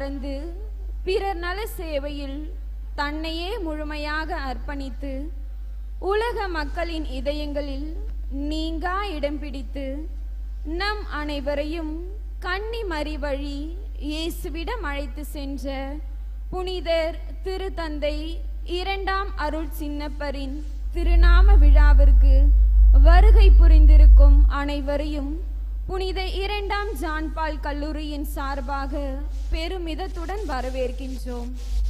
மறந்து பிறர் நல சேவையில் தன்னையே முழுமையாக அர்ப்பணித்து உலக மக்களின் இதயங்களில் நீங்கா இடம் பிடித்து நம் அனைவரையும் கன்னி மறி வழி இயேசுவிடம் அழைத்து சென்ற புனிதர் திருத்தந்தை இரண்டாம் அருள் சின்னப்பரின் திருநாம விழாவிற்கு வருகை புரிந்திருக்கும் அனைவரையும் புனித இரண்டாம் ஜான் பால் கல்லூரியின் சார்பாக பெருமிதத்துடன் வரவேற்கின்றோம்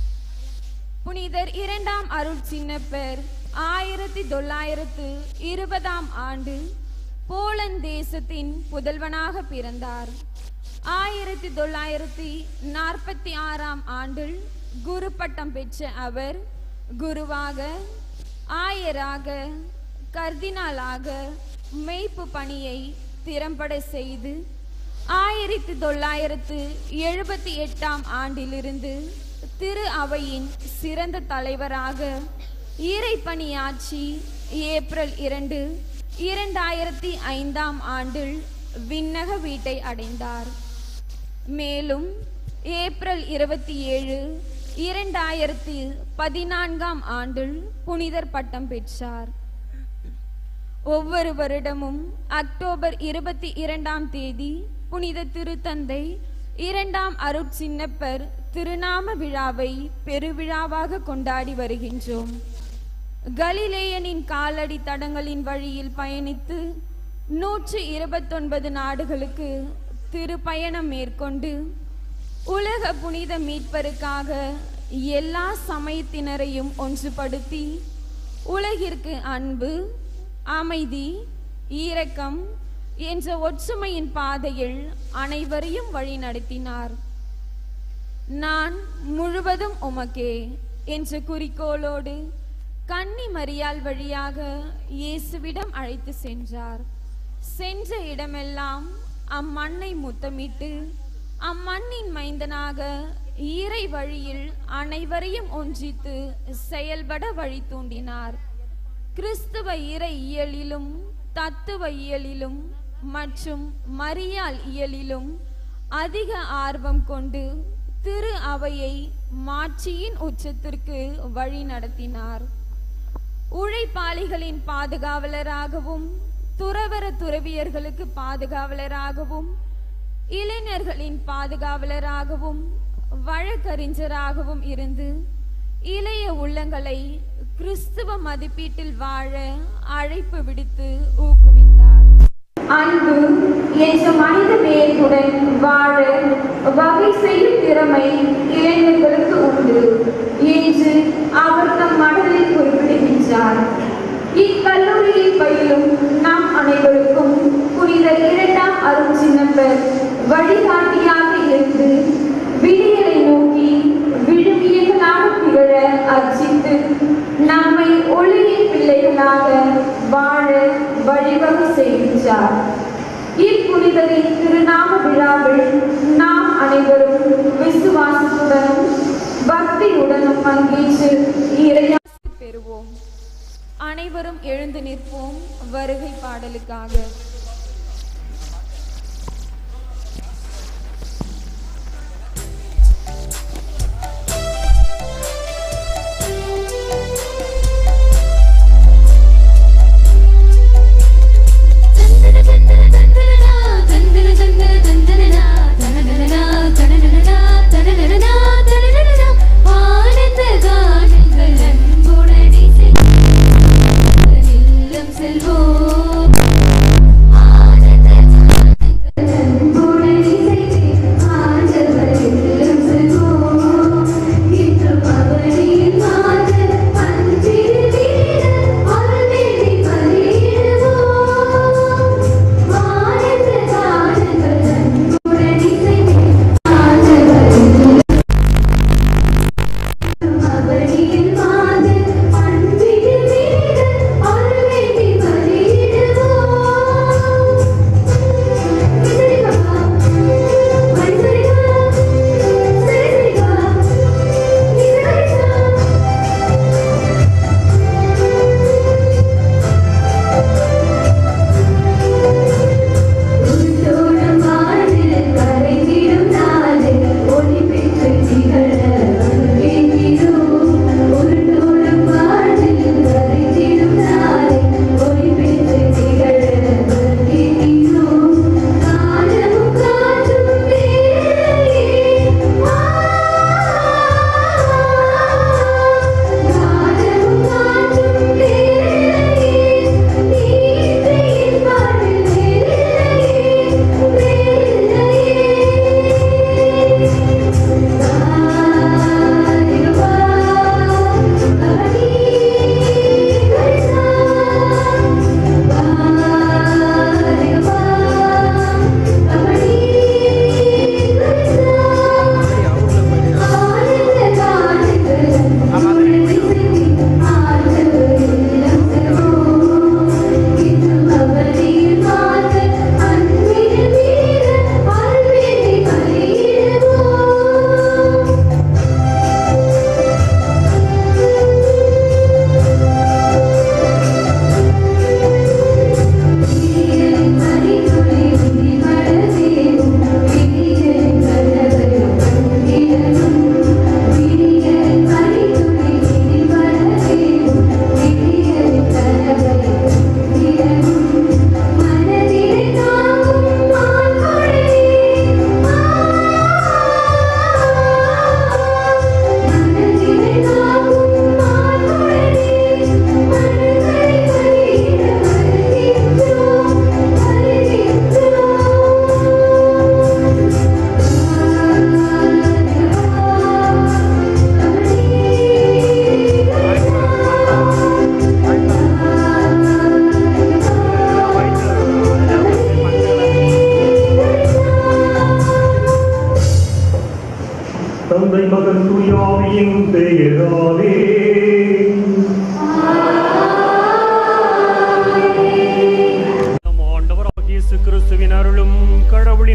புனிதர் இரண்டாம் அருள் சின்னப்பர் ஆயிரத்தி தொள்ளாயிரத்து இருபதாம் ஆண்டு போலந்து தேசத்தின் புதல்வனாக பிறந்தார் ஆயிரத்தி தொள்ளாயிரத்தி நாற்பத்தி ஆறாம் ஆண்டில் குரு பட்டம் பெற்ற அவர் குருவாக ஆயராக கர்தினாலாக மெய்ப்பு பணியை திறம்பட செய்து ஆயிரத்தி தொள்ளாயிரத்து எழுபத்தி எட்டாம் ஆண்டிலிருந்து திரு அவையின் சிறந்த தலைவராக இறைப்பணியாற்றி ஏப்ரல் இரண்டு இரண்டாயிரத்தி ஐந்தாம் ஆண்டில் விண்ணக வீட்டை அடைந்தார் மேலும் ஏப்ரல் இருபத்தி ஏழு இரண்டாயிரத்தி பதினான்காம் ஆண்டில் புனிதர் பட்டம் பெற்றார் ஒவ்வொரு வருடமும் அக்டோபர் இருபத்தி இரண்டாம் தேதி புனித திருத்தந்தை இரண்டாம் அருட்சின்னப்பர் திருநாம விழாவை பெருவிழாவாக கொண்டாடி வருகின்றோம் கலிலேயனின் காலடி தடங்களின் வழியில் பயணித்து நூற்று இருபத்தொன்பது நாடுகளுக்கு திருப்பயணம் மேற்கொண்டு உலக புனித மீட்பருக்காக எல்லா சமயத்தினரையும் ஒன்றுபடுத்தி உலகிற்கு அன்பு அமைதி ஈரக்கம் என்ற ஒற்றுமையின் பாதையில் அனைவரையும் வழிநடத்தினார் நான் முழுவதும் உமக்கே என்ற குறிக்கோளோடு கன்னி மரியாள் வழியாக இயேசுவிடம் அழைத்து சென்றார் சென்ற இடமெல்லாம் அம்மண்ணை முத்தமிட்டு அம்மண்ணின் மைந்தனாக ஈரை வழியில் அனைவரையும் ஒன்றித்து செயல்பட வழி தூண்டினார் கிறிஸ்துவ இறை இயலிலும் தத்துவ இயலிலும் மற்றும் மரியாள் இயலிலும் அதிக ஆர்வம் கொண்டு திரு அவையை மாட்சியின் உச்சத்திற்கு வழி நடத்தினார் உழைப்பாளிகளின் பாதுகாவலராகவும் துறவர துறவியர்களுக்கு பாதுகாவலராகவும் இளைஞர்களின் பாதுகாவலராகவும் வழக்கறிஞராகவும் இருந்து இளைய உள்ளங்களை கிறிஸ்துவ மதிப்பீட்டில் வாழ அழைப்பு விடுத்து ஊக்குவித்தார் அன்பு என்ற மனித நேயத்துடன் வாழ வகை செய்யும் திறமை இளைஞர்களுக்கு உண்டு என்று அவர் தம் மனதில் குறிப்பிடுகின்றார் இக்கல்லூரியில் பயிலும் நாம் அனைவருக்கும் புனித இரண்டாம் அருள் சின்னப்பர் வழிகாட்டியாக இருந்து விடியலை நோக்கி விழுமியங்களாக திகழ அர்ச்சித்து நம்மை ஒளியின் பிள்ளைகளாக வாழ வழிவகை செய்கின்றார் இப்புனிதரின் திருநாம விழாவில் நாம் அனைவரும் விசுவாசத்துடனும் பக்தியுடனும் பங்கேற்று இறையாசி பெறுவோம் அனைவரும் எழுந்து நிற்போம் வருகை பாடலுக்காக தந்தன தந்தன தந்தனனா தந்தன தந்தன தந்தனனா தனனனனா தனனனனா தனனனனா தனனனனா ஆனந்த கானங்கள் அன்புடனே செல்லும் இல்லம் செல்வோம்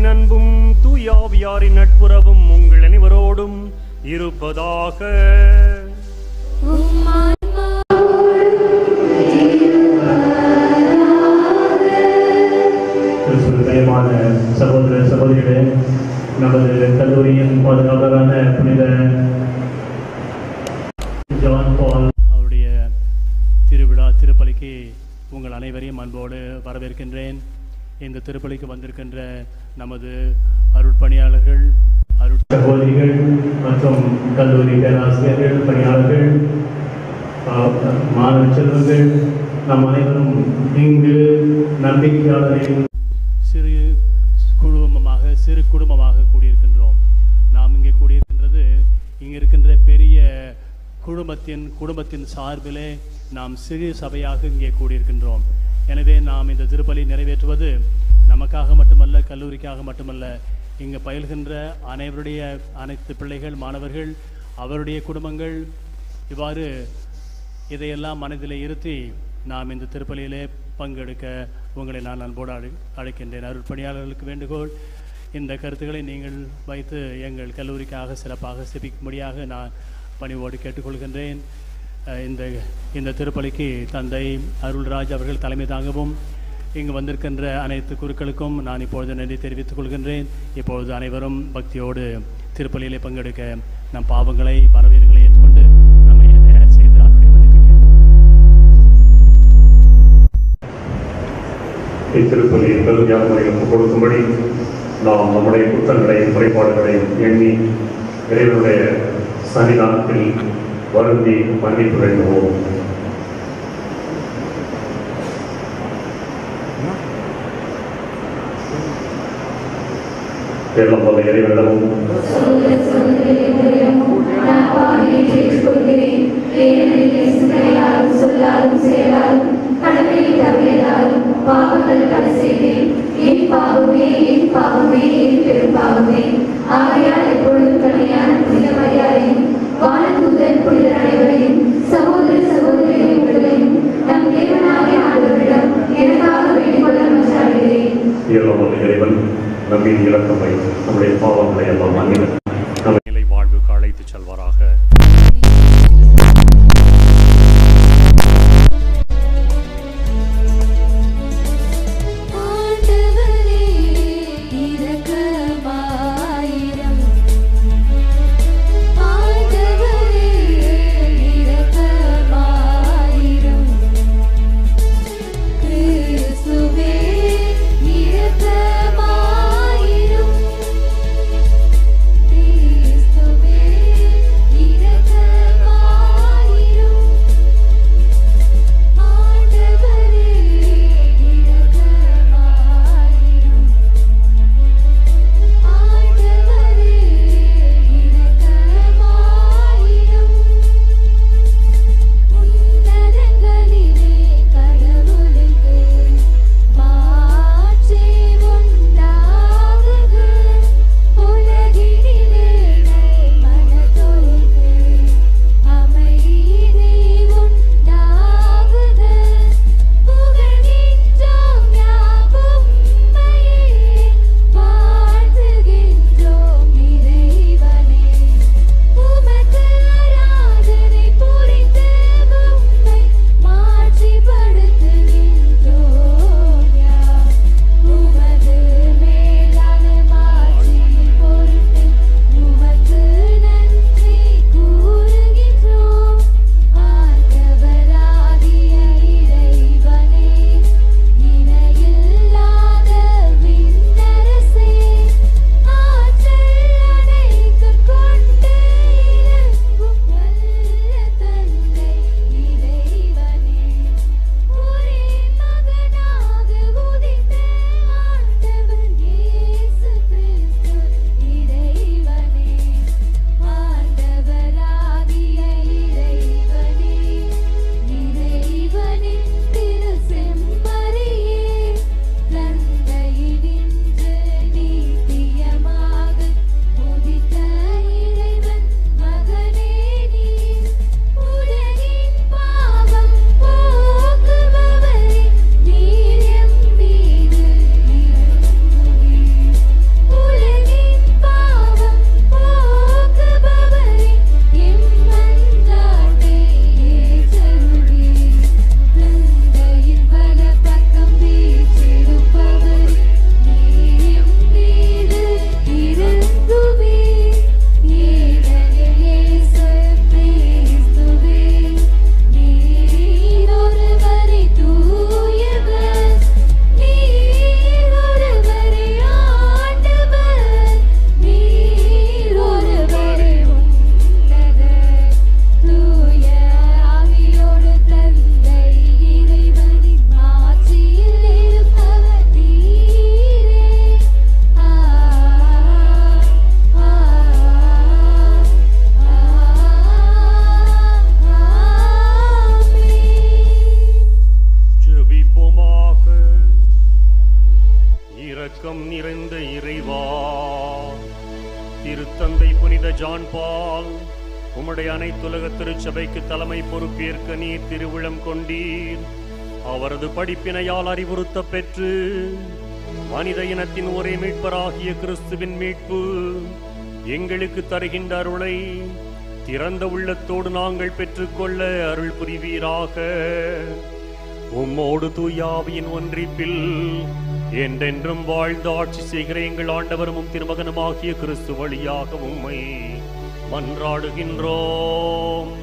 கடவுளின் அன்பும் தூயாவியாரின் நட்புறவும் உங்கள் அனைவரோடும் இருப்பதாக கிறிஸ்துவின் பிரியமான சகோதர சகோதரிகளே நமது கல்லூரியின் பாதுகாவலரான புனித ஜான் பால் அவருடைய திருவிழா திருப்பலிக்கு உங்கள் அனைவரையும் அன்போடு வரவேற்கின்றேன் இந்த திருப்பலிக்கு வந்திருக்கின்ற நமது அருட்பணியாளர்கள் அருட் சகோதரிகள் மற்றும் கல்லூரி பேராசிரியர்கள் பணியாளர்கள் ஆஹ், மாணவ செல்வங்கள் நம் அனைவரும் இங்கு நம்பிக்கையாளரின் சிறு குடும்பமாக சிறு குடும்பமாக கூடியிருக்கின்றோம் நாம் இங்கே கூடியிருக்கின்றது இங்கே இருக்கின்ற பெரிய குடும்பத்தின் குடும்பத்தின் சார்பிலே நாம் சிறு சபையாக இங்கே கூடியிருக்கின்றோம் எனவே நாம் இந்த திருப்பலி நிறைவேற்றுவது நமக்காக மட்டுமல்ல கல்லூரிக்காக மட்டுமல்ல இங்கு பயில்கின்ற அனைவருடைய அனைத்து பிள்ளைகள் மாணவர்கள் அவருடைய குடும்பங்கள் இவ்வாறு இதையெல்லாம் மனதிலே இருத்தி நாம் இந்த திருப்பலியிலே பங்கெடுக்க உங்களை நான் அன்போடு அழை அழைக்கின்றேன் அருட்பணியாளர்களுக்கு வேண்டுகோள் இந்த கருத்துக்களை நீங்கள் வைத்து எங்கள் கல்லூரிக்காக சிறப்பாக சிபிக்கும்படியாக நான் பணிவோடு கேட்டுக்கொள்கின்றேன் அஹ் இந்த இந்த திருப்பலிக்கு தந்தை அருள்ராஜ் அவர்கள் தலைமை தாங்கவும் இங்கு வந்திருக்கின்ற அனைத்து குருக்களுக்கும் நான் இப்பொழுது நன்றி தெரிவித்துக் கொள்கின்றேன் இப்பொழுது அனைவரும் பக்தியோடு திருப்பலியிலே பங்கெடுக்க நம் பாவங்களை பலவீனங்களை ஏற்றுக்கொண்டு நம்மை தயார் செய்து ஆண்டவரை மன்னிப்பிக்கிறேன் இத்திருப்பலியில் பெருமையான முறையில் ஒப்புக் கொடுக்கும்படி நாம் நம்முடைய குற்றங்களையும் குறைபாடுகளையும் எண்ணி இறைவனுடைய சன்னிதானத்தில் வருந்தி மன்னிப்பு வேண்டுவோம் எல்லாம் வல்ல இறைவனிடமும் சகோதர சகோதரிகளின் விடுதலையும் நம் தேவனாகிய ஆண்டவரிடம் எனக்காக வேண்டிக் கொள்ள மன்றாடுகிறேன் எல்லாம் வல்ல இறைவன் நம்பின் இலக்கமை நம்முடைய பாவங்களை எல்லாம் மன்னிக்க நம்மை நிலை வாழ்வுக்கு அழைத்துச் செல்வாராக ஆண்டவரே இரக்கமாயிரம் ஆண்டவரே இரக்கமாயிரம் கிறிஸ்துவே இரக்கமாயிரம் ஜான் பால் உம்முடைய அனைத்துலக திருச்சபைக்கு தலைமை பொறுப்பேற்க நீர் திருவிழம் கொண்டீர் அவரது படிப்பினையால் அறிவுறுத்த பெற்று மனித இனத்தின் ஒரே மீட்பராகிய கிறிஸ்துவின் மீட்பு எங்களுக்கு தருகின்ற அருளை திறந்த உள்ளத்தோடு நாங்கள் பெற்றுக்கொள்ள அருள் புரிவீராக உம்மோடு தூயாவியின் ஒன்றிப்பில் என்றென்றும் வாழ்ந்து ஆட்சி செய்கிற எங்கள் ஆண்டவரும் திருமகனுமாகிய கிறிஸ்து வழியாக உம்மை மன்றாடுகின்றோம்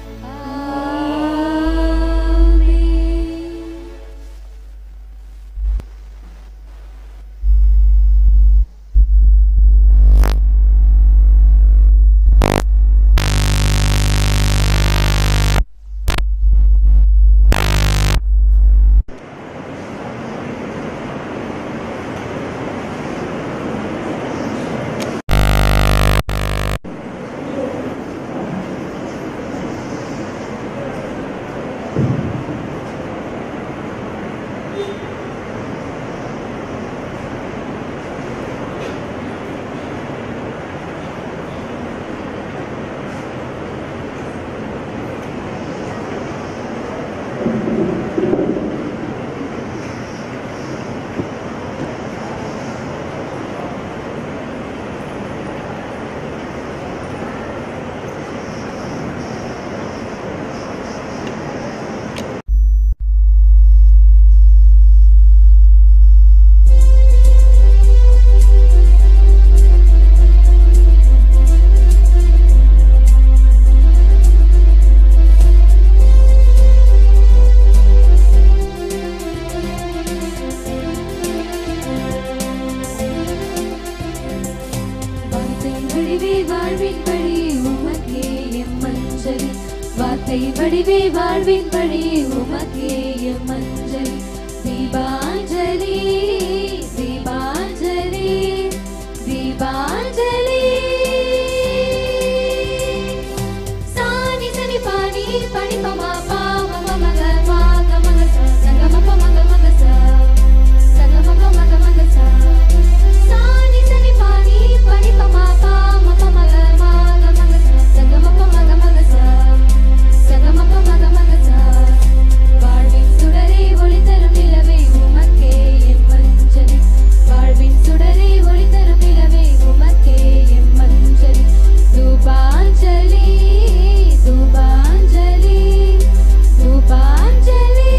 வார்த்தை வடிவே வாழ்வின் வழி உமக்கே எம் மஞ்சள் வார்த்தை வடிவே வாழ்வின் வழி உமக்கே எம் மஞ்சள் தீபாஞ்சலி தீபாஞ்சலி தீபாஞ்சலி சானி சனி பாணி பணி பமா பா மம மக மாக மக ச சக மப மக மக ச சக மப மக மக ச சானி சனி பாணி பணி பமா பா மம மக மாக மக ச சக மப மக மக ச சக மப மக மக ச வாழ்வின் சுடரே ஒளி தரும் நிலவே உமக்கே எம் மஞ்சளி வாழ்வின் சுடரே ஒளி தரும் நிலவே உமக்கே எம் மஞ்சளி தூபாஞ்சலி தூபாஞ்சலி தூபாஞ்சலி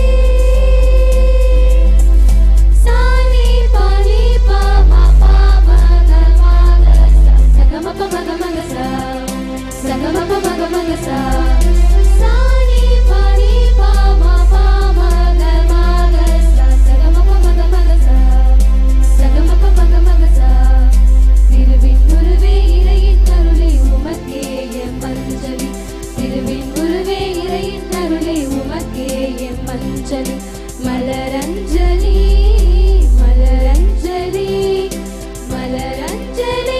சானி பானி பா மா பா மக மக ச சக மப மக மக ச சக மப மக மக ச சானி பானி பா மா பா மக மக ச சக மப மக மக ச சக மப மக மக ச திருவின் உருவே இறையின் அருளே உமக்கே எம் மஞ்சளி திருவின் உருவே இறையின் அருளே உமக்கே எம் மஞ்சளி மலரஞ்சலி மலரஞ்சலி மலரஞ்சலி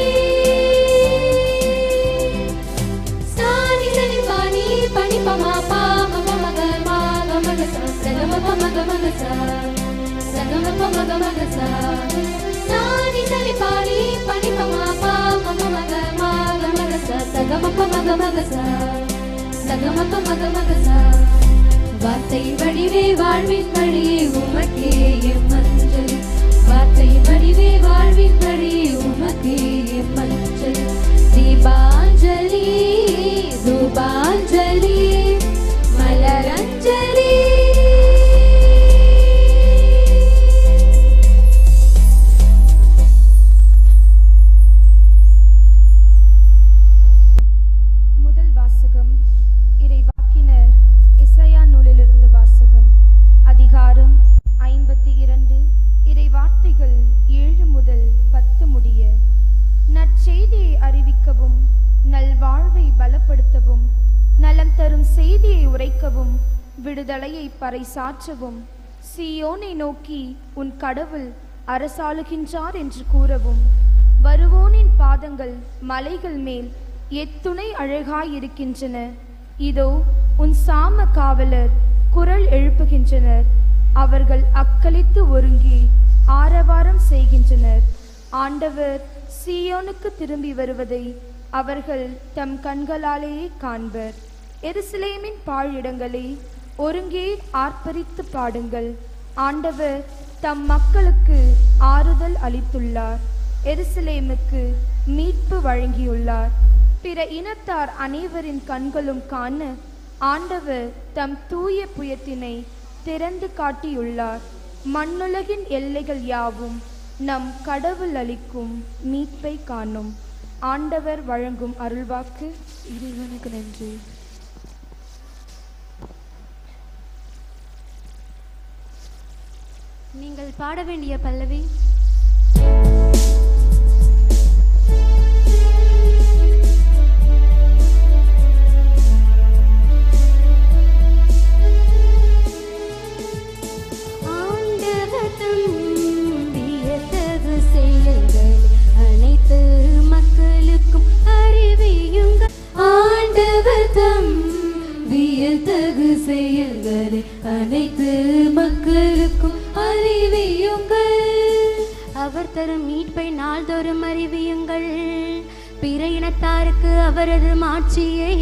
சானி சனி பானி பனி பமா பா மம மக மாக மக ச சக மப மக மக ச சக மப மக மக ச சானி சனி பானி பனி பமா பா மம மக மாக மக ச சக மப மக மக ச சக மப மக மக ச வார்த்தை வடிவே வாழ்வின் வழியே உமக்கே எம் மஞ்சள் வார்த்தை வடிவே வாழ்வின் வழியே உமக்கே எம் மஞ்சள் தீபாஞ்சலி தூபாஞ்சலி மலரஞ்சலி முதல் வாசகம் இறைவாக்கினர் இசையா நூலிலிருந்து வாசகம் அதிகாரம் ஐம்பத்தி இரண்டு இறை வார்த்தைகள் ஏழு முதல் பத்து முடிய நற்செய்தியை அறிவிக்கவும் நல்வாழ்வை பலப்படுத்தவும் நலம் தரும் செய்தியை உரைக்கவும் விடுதலையை பறைசாற்றவும் சீயோனை நோக்கி உன் கடவுள் அரசாளுகின்றார் என்று கூறவும் வருவோனின் பாதங்கள் மலைகள் மேல் எத்துணை அழகாயிருக்கின்றன இதோ உன் சாம காவலர் குரல் எழுப்புகின்றனர் அவர்கள் அக்களித்து ஒருங்கி ஆரவாரம் செய்கின்றனர் ஆண்டவர் சீயோனுக்கு திரும்பி வருவதை அவர்கள் தம் கண்களாலேயே காண்பர் எருசலேமின் பாழிடங்களே ஒருங்கே ஆர்ப்பரித்து பாடுங்கள் ஆண்டவர் தம் மக்களுக்கு ஆறுதல் அளித்துள்ளார் எருசலேமுக்கு மீட்பு வழங்கியுள்ளார் பிற இனத்தார் அனைவரின் கண்களும் காண ஆண்டவர் தம் தூய புயத்தினை திறந்து காட்டியுள்ளார் மண்ணுலகின் எல்லைகள் யாவும் நம் கடவுள் அளிக்கும் மீட்பை காணும் ஆண்டவர் வழங்கும் அருள்வாக்கு இறைவனுக்கு நன்றி நீங்கள் பாட வேண்டிய பல்லவி ஆண்டவர்தம் வியத்தகு செயல்கள் அனைத்து மக்களுக்கும் அறிவியுங்கள் ஆண்டவர்தம் வியத்தகு செயல்களை அனைத்து மக்களுக்கும் அறிவியுங்கள் அவர் தரும் மீட்பை நாள்தோறும் அறிவியுங்கள் பிற இனத்தாருக்கு அவரது மாட்சியை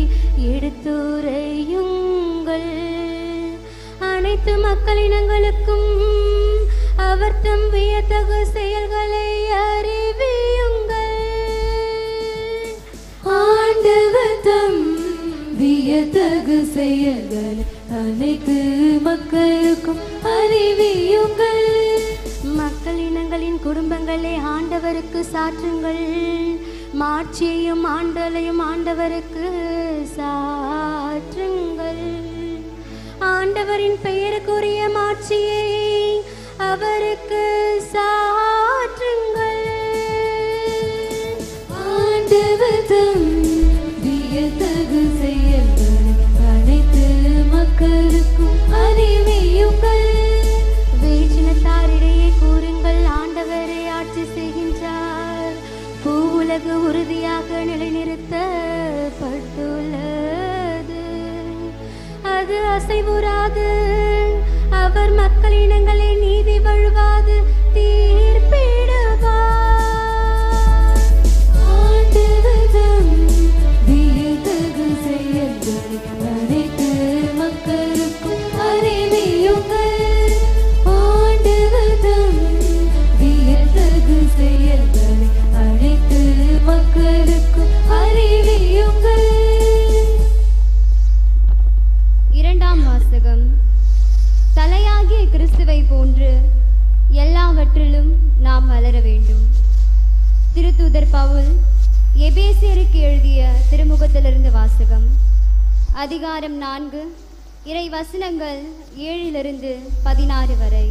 எடுத்துரையுங்கள் அனைத்து மக்களினங்களுக்கும் அவர் தம் வியத்தகு செயல்களை அறிவியுங்கள் ஆண்டவர் தம் வியத்தகு செயல்கள் அனைத்து மக்களுக்கும் அறிவியுங்கள் மக்களினங்களின் குடும்பங்களை ஆண்டவருக்கு சாற்றுங்கள் மாட்சியையும் ஆண்டலையும் ஆண்டவருக்கு சாற்றுங்கள் ஆண்டவரின் பெயருக்குரிய மாட்சியை அவருக்கு சாற்றுங்கள் ஆண்டவர் தம் வியத்தகு செயல்கள் அனைத்து மக்களுக்கும் அறிவியுங்கள் வேற்றினத்தாரிடையே கூறுங்கள் ஆண்டவரை ஆட்சி செய்கின்றார் பூவுலகு உறுதியாக நிலைநிறுத்தப்பட்டுள்ளது அது அசைவுறாது அவர் மக்களினங்களை நீதி வழுவாது தீர்ப்பிடுவார் ஆண்டவர் தம் வியத்தகு செயல்களை அனைத்து மக்களுக்கும் அறிவியுங்கள் ஆண்டவர் தம் வியத்தகு செயல்களை அனைத்து மக்களுக்கும் அறிவியுங்கள் இரண்டாம் வாசகம் தலையாகிய கிறிஸ்துவை போன்று எல்லாவற்றிலும் நாம் வளர வேண்டும் திருத்தூதர் பவுல் எபேசியருக்கு எழுதிய திருமுகத்திலிருந்து வாசகம் அதிகாரம் நான்கு இறை வசனங்கள் ஏழிலிருந்து பதினாறு வரை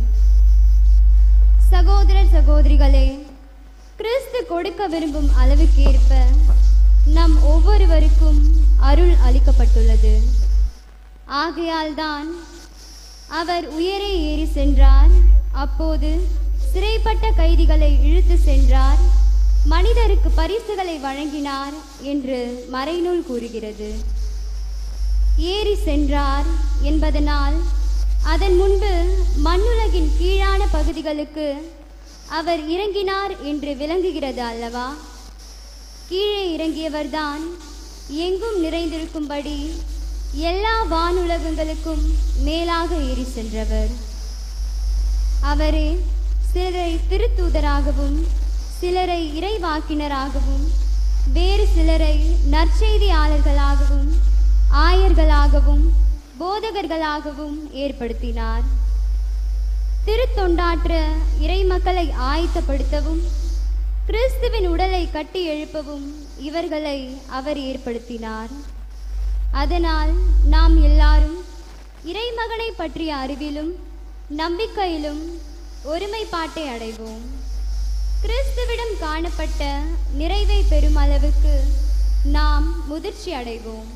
சகோதரர் சகோதரிகளே கிறிஸ்து கொடுக்க விரும்பும் அளவுக்கேற்ப நம் ஒவ்வொருவருக்கும் அருள் அளிக்கப்பட்டுள்ளது ஆகையால்தான் அவர் உயரே ஏறி சென்றார் அப்போது சிறைப்பட்ட கைதிகளை இழுத்து சென்றார் மனிதருக்கு பரிசுகளை வழங்கினார் என்று மறைநூல் கூறுகிறது ஏறி சென்றார் என்பதனால் அதன் முன்பு மண்ணுலகின் கீழான பகுதிகளுக்கு அவர் இறங்கினார் என்று விளங்குகிறது அல்லவா கீழே இறங்கியவர்தான் எங்கும் நிறைந்திருக்கும்படி எல்லா வானுலகங்களுக்கும் மேலாக ஏறி சென்றவர் அவரே சிலரை திருத்தூதராகவும் சிலரை இறைவாக்கினராகவும் வேறு சிலரை நற்செய்தியாளர்களாகவும் ஆயர்களாகவும் போதகர்களாகவும் ஏற்படுத்தினார் திருத்தொண்டாற்ற இறைமக்களை ஆயத்தப்படுத்தவும் கிறிஸ்துவின் உடலை கட்டி எழுப்பவும் இவர்களை அவர் ஏற்படுத்தினார் அதனால் நாம் எல்லாரும் இறைமகனை பற்றிய அறிவிலும் நம்பிக்கையிலும் ஒருமைப்பாட்டை அடைவோம் கிறிஸ்துவிடம் காணப்பட்ட நிறைவை பெறும் அளவுக்கு நாம் முதிர்ச்சி அடைவோம்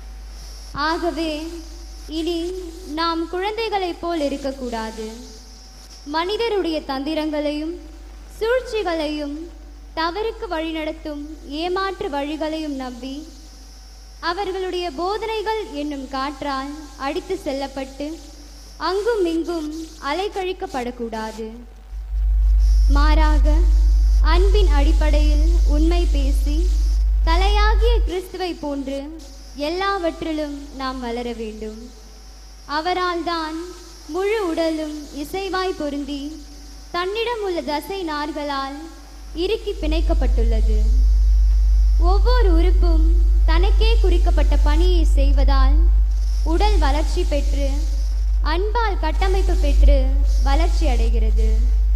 ஆகவே இனி நாம் குழந்தைகளைப் போல் இருக்கக்கூடாது மனிதருடைய தந்திரங்களையும் சூழ்ச்சிகளையும் தவறுக்கு வழிநடத்தும் ஏமாற்று வழிகளையும் நம்பி அவர்களுடைய போதனைகள் என்னும் காற்றால் அடித்து செல்லப்பட்டு அங்கும் இங்கும் அலைக்கழிக்கப்படக்கூடாது மாறாக அன்பின் அடிப்படையில் உண்மை பேசி தலையாகிய கிறிஸ்துவை போன்று எல்லாவற்றிலும் நாம் வளர வேண்டும் அவரால் தான் முழு உடலும் இசைவாய் பொருந்தி தன்னிடம் உள்ள தசை நார்களால் இறுக்கி பிணைக்கப்பட்டுள்ளது ஒவ்வொரு உறுப்பும் தனக்கே குறிக்கப்பட்ட பணியை செய்வதால் உடல் வளர்ச்சி பெற்று அன்பால் கட்டமைப்பு பெற்று வளர்ச்சி அடைகிறது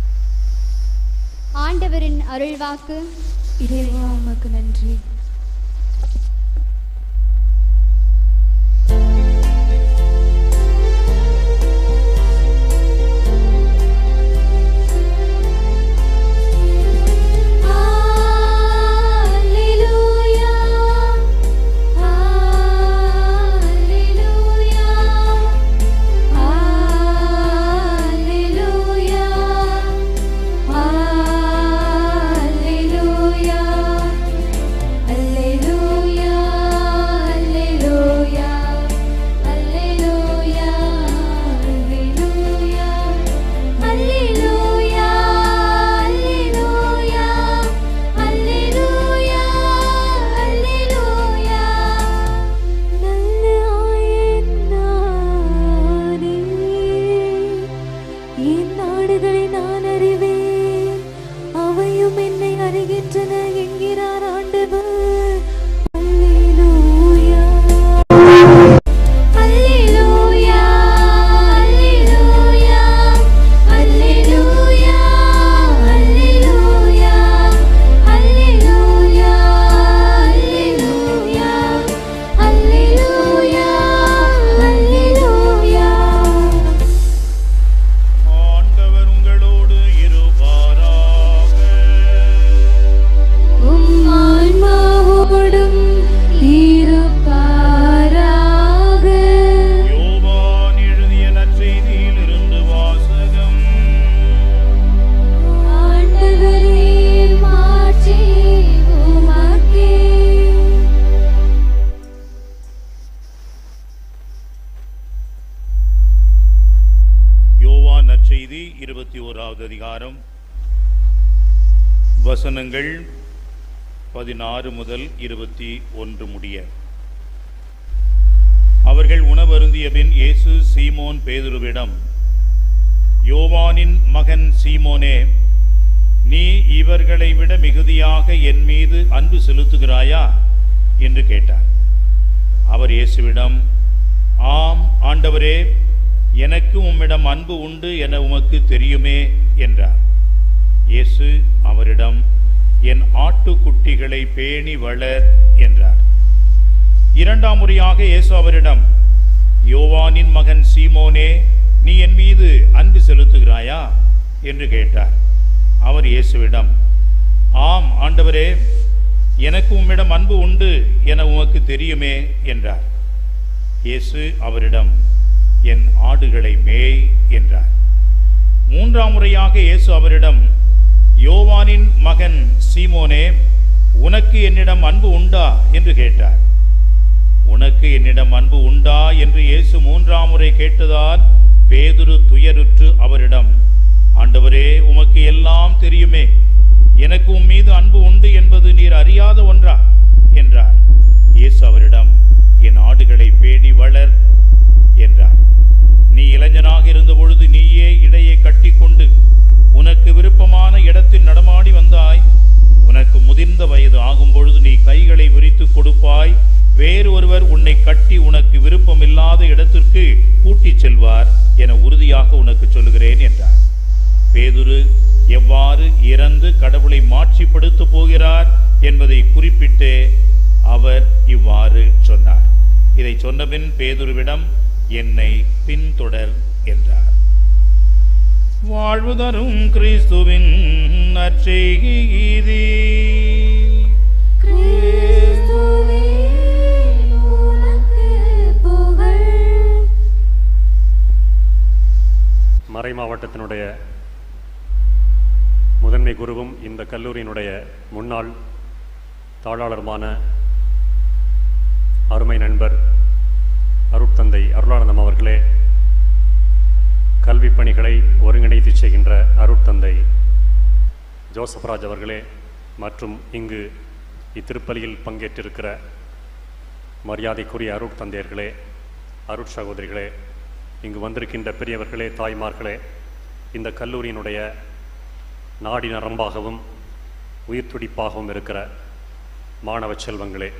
ஆண்டவரின் அருள்வாக்கு இறைவா உமக்கு நன்றி Alleluia Alleluia Alleluia Alleluia Alleluia Alleluia Alleluia Alleluia Alleluia Alleluia Alleluia Alleluia நல்ல ஆயன் நானே என் நாடுகளை நான் அறிவேன் அவையும் என்னை அறிகின்றன என்கிறார் ஆண்டவர் அல்லேலூயா அல்லேலூயா அல்லேலூயா அல்லேலூயா அல்லேலூயா அல்லேலூயா அல்லேலூயா அல்லேலூயா அல்லேலூயா ஆண்டவர் உங்களோடு இருப்பாராக உம் ஆன்மாவோடும் இருப்பாராக யோவான் எழுதிய நற்செய்தியிலிருந்து வாசகம் ஆண்டவரே மாற்றி உமக்கே யோவான் நற்செய்தி இருபத்தி ஓராவது அதிகாரம் வசனங்கள் பதினாறு முதல் இருபத்தி ஒன்று முடிய அவர்கள் உணவருந்திய பின் இயேசு சீமோன் பேதுருவிடம் யோவானின் மகன் சீமோனே நீ இவர்களை விட மிகுதியாக என் மீது அன்பு செலுத்துகிறாயா என்று கேட்டார் அவர் இயேசுவிடம் ஆம் ஆண்டவரே எனக்கு உம்மிடம் அன்பு உண்டு என உமக்கு தெரியுமே என்றார் இயேசு அவரிடம் என் ஆட்டுக்குட்டிகளை பேணி வளர் என்றார் இரண்டாம் முறையாக இயேசு அவரிடம் யோவானின் மகன் சீமோனே நீ என் மீது அன்பு செலுத்துகிறாயா என்று கேட்டார் அவர் இயேசுவிடம் ஆம் ஆண்டவரே எனக்கு உம்மிடம் அன்பு உண்டு என உமக்கு தெரியுமே என்றார் இயேசு அவரிடம் என் ஆடுகளை மேய் என்றார் மூன்றாம் முறையாக இயேசு அவரிடம் யோவானின் மகன் சீமோனே உனக்கு என்னிடம் அன்பு உண்டா என்று கேட்டார் உனக்கு என்னிடம் அன்பு உண்டா என்று இயேசு மூன்றாம் முறை கேட்டதால் பேதுரு துயருற்று அவரிடம் ஆண்டவரே உமக்கு எல்லாம் தெரியுமே எனக்கு உம் மீது அன்பு உண்டு என்பது நீர் அறியாத ஒன்றா என்றார் இயேசு அவரிடம் என் ஆடுகளை பேணி வளர் என்றார் நீ இளைஞனாக இருந்த பொழுது நீயே இடையை கட்டிக்கொண்டு உனக்கு விருப்பமான இடத்தில் நடமாடி வந்தாய் உனக்கு முதிர்ந்த வயது ஆகும் பொழுது நீ கைகளை விரித்து கொடுப்பாய் வேறு ஒருவர் உன்னை கட்டி உனக்கு விருப்பமில்லாத இடத்திற்கு கூட்டிச் செல்வார் என உறுதியாக உனக்கு சொல்லுகிறேன் என்றார் பேதுரு எவ்வாறு இறந்து கடவுளை மாட்சிப்படுத்த போகிறார் என்பதை குறிப்பிட்டு அவர் இவ்வாறு சொன்னார் இதை சொன்னபின் பேதுருவிடம் என்னை பின்தொடர் என்றார் வாழ்வு தரும் கிறிஸ்துவின் நற்செய்தி கிறிஸ்துவே உமக்கு புகழ் மறை மாவட்டத்தினுடைய முதன்மை குருவும் இந்த கல்லூரியினுடைய முன்னாள் தாளாளருமான அருமை நண்பர் அருட்தந்தை அருளானந்தம் அவர்களே கல்விப் பணிகளை ஒருங்கிணைத்து செய்கின்ற அருட்தந்தை ஜோசப்ராஜ் அவர்களே மற்றும் இங்கு இத்திருப்பலியில் பங்கேற்றிருக்கிற மரியாதைக்குரிய அருட் தந்தையர்களே அருட் சகோதரிகளே இங்கு வந்திருக்கின்ற பெரியவர்களே தாய்மார்களே இந்த கல்லூரியினுடைய நாடி நரம்பாகவும் உயிர் துடிப்பாகவும் இருக்கிற மாணவ செல்வங்களே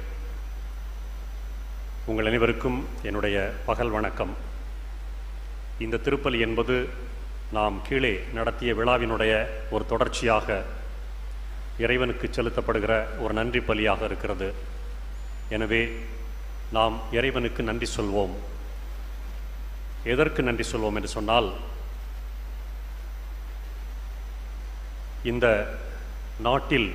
உங்கள் அனைவருக்கும் என்னுடைய பகல் வணக்கம் இந்த திருப்பலி என்பது நாம் கீழே நடத்திய விழாவினுடைய ஒரு தொடர்ச்சியாக இறைவனுக்கு செலுத்தப்படுகிற ஒரு நன்றி பலியாக இருக்கிறது எனவே நாம் இறைவனுக்கு நன்றி சொல்வோம் எதற்கு நன்றி சொல்வோம் என்று சொன்னால் இந்த நாட்டில்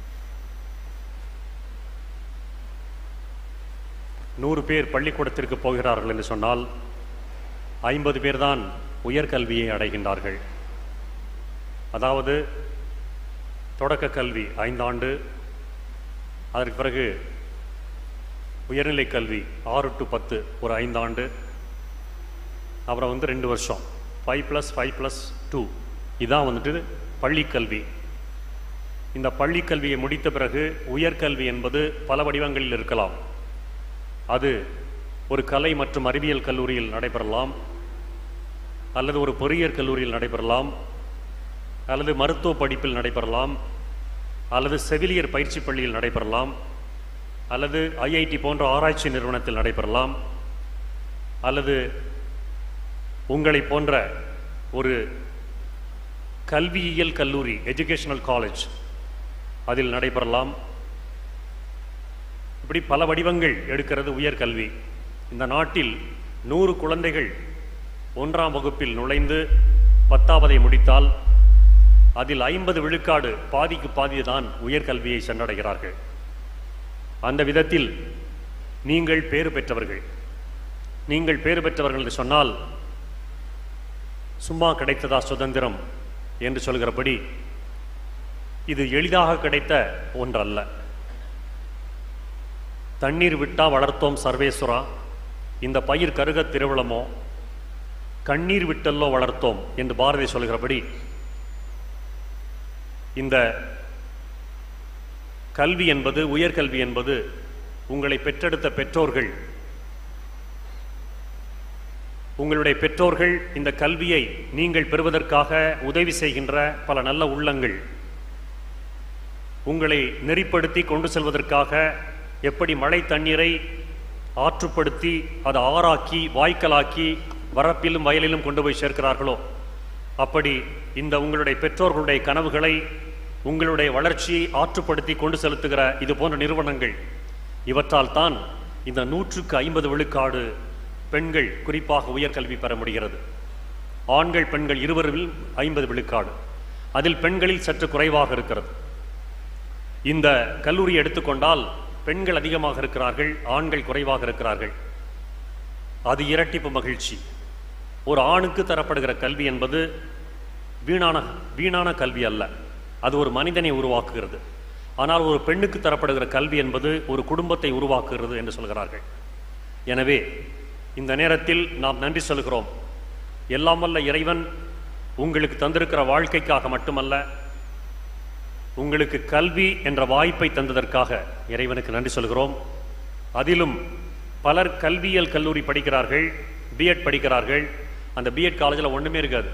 நூறு பேர் பள்ளிக்கூடத்திற்கு போகிறார்கள் என்று சொன்னால் ஐம்பது பேர் தான் உயர்கல்வியை அடைகின்றார்கள் அதாவது தொடக்க கல்வி ஐந்தாண்டு அதற்கு பிறகு உயர்நிலை கல்வி ஆறு டு பத்து ஒரு ஐந்தாண்டு அப்புறம் வந்து ரெண்டு வருஷம் five plus five plus two இதான் வந்துட்டு பள்ளிக்கல்வி இந்த பள்ளிக்கல்வியை முடித்த பிறகு உயர்கல்வி என்பது பல வடிவங்களில் இருக்கலாம் அது ஒரு கலை மற்றும் அறிவியல் கல்லூரியில் நடைபெறலாம் அல்லது ஒரு பொறியியற் கல்லூரியில் நடைபெறலாம் அல்லது மருத்துவ படிப்பில் நடைபெறலாம் அல்லது செவிலியர் பயிற்சி பள்ளியில் நடைபெறலாம் அல்லது ஐஐடி போன்ற ஆராய்ச்சி நிறுவனத்தில் நடைபெறலாம் அல்லது உங்களை போன்ற ஒரு கல்வியியல் கல்லூரி எஜுகேஷனல் காலேஜ் அதில் நடைபெறலாம் இப்படி பல வடிவங்கள் எடுக்கிறது உயர்கல்வி இந்த நாட்டில் நூறு குழந்தைகள் ஒன்றாம் வகுப்பில் நுழைந்து பத்தாவதை முடித்தால் அதில் ஐம்பது விழுக்காடு பாதிக்கு பாதி தான் உயர்கல்வியை சென்றடைகிறார்கள் அந்த விதத்தில் நீங்கள் பேறு பெற்றவர்கள் நீங்கள் பேறு பெற்றவர்கள் என்று சொன்னால் சும்மா கிடைத்ததா சுதந்திரம் என்று சொல்கிறபடி இது எளிதாக கிடைத்த ஒன்றல்ல தண்ணீர் விட்டா வளர்த்தோம் சர்வேஸ்வரா இந்த பயிர் கருக திருவிழமோ கண்ணீர் விட்டல்லோ வளர்த்தோம் என்று பாரதி சொல்கிறபடி இந்த கல்வி என்பது உயர்கல்வி என்பது உங்களை பெற்றெடுத்த பெற்றோர்கள் உங்களுடைய பெற்றோர்கள் இந்த கல்வியை நீங்கள் பெறுவதற்காக உதவி செய்கின்ற பல நல்ல உள்ளங்கள் உங்களை நெறிப்படுத்தி கொண்டு செல்வதற்காக எப்படி மழை தண்ணீரை ஆற்றுப்படுத்தி அதை ஆறாக்கி வாய்க்காலாக்கி வரப்பிலும் வயலிலும் கொண்டு போய் சேர்க்கிறார்களோ அப்படி இந்த உங்களுடைய பெற்றோர்களுடைய கனவுகளை உங்களுடைய வளர்ச்சியை ஆற்றுப்படுத்தி கொண்டு செலுத்துகிற இது போன்ற நிறுவனங்கள் இவற்றால் தான் இந்த நூற்றுக்கு ஐம்பது விழுக்காடு பெண்கள் குறிப்பாக உயர்கல்வி பெற முடிகிறது ஆண்கள் பெண்கள் இருவரில் ஐம்பது விழுக்காடு அதில் பெண்களில் சற்று குறைவாக இருக்கிறது இந்த கல்லூரியை எடுத்துக்கொண்டால் பெண்கள் அதிகமாக இருக்கிறார்கள் ஆண்கள் குறைவாக இருக்கிறார்கள் அது இரட்டிப்பு மகிழ்ச்சி ஒரு ஆணுக்கு தரப்படுகிற கல்வி என்பது வீணான வீணான கல்வி அல்ல அது ஒரு மனிதனை உருவாக்குகிறது ஆனால் ஒரு பெண்ணுக்கு தரப்படுகிற கல்வி என்பது ஒரு குடும்பத்தை உருவாக்குகிறது என்று சொல்கிறார்கள் எனவே இந்த நேரத்தில் நாம் நன்றி சொல்கிறோம் எல்லாம் வல்ல இறைவன் உங்களுக்கு தந்திருக்கிற வாழ்க்கைக்காக மட்டுமல்ல உங்களுக்கு கல்வி என்ற வாய்ப்பை தந்ததற்காக இறைவனுக்கு நன்றி சொல்கிறோம் அதிலும் பலர் கல்வியியல் கல்லூரி படிக்கிறார்கள் பிஎட் படிக்கிறார்கள் அந்த பிஎட் காலேஜில் ஒன்றுமே இருக்காது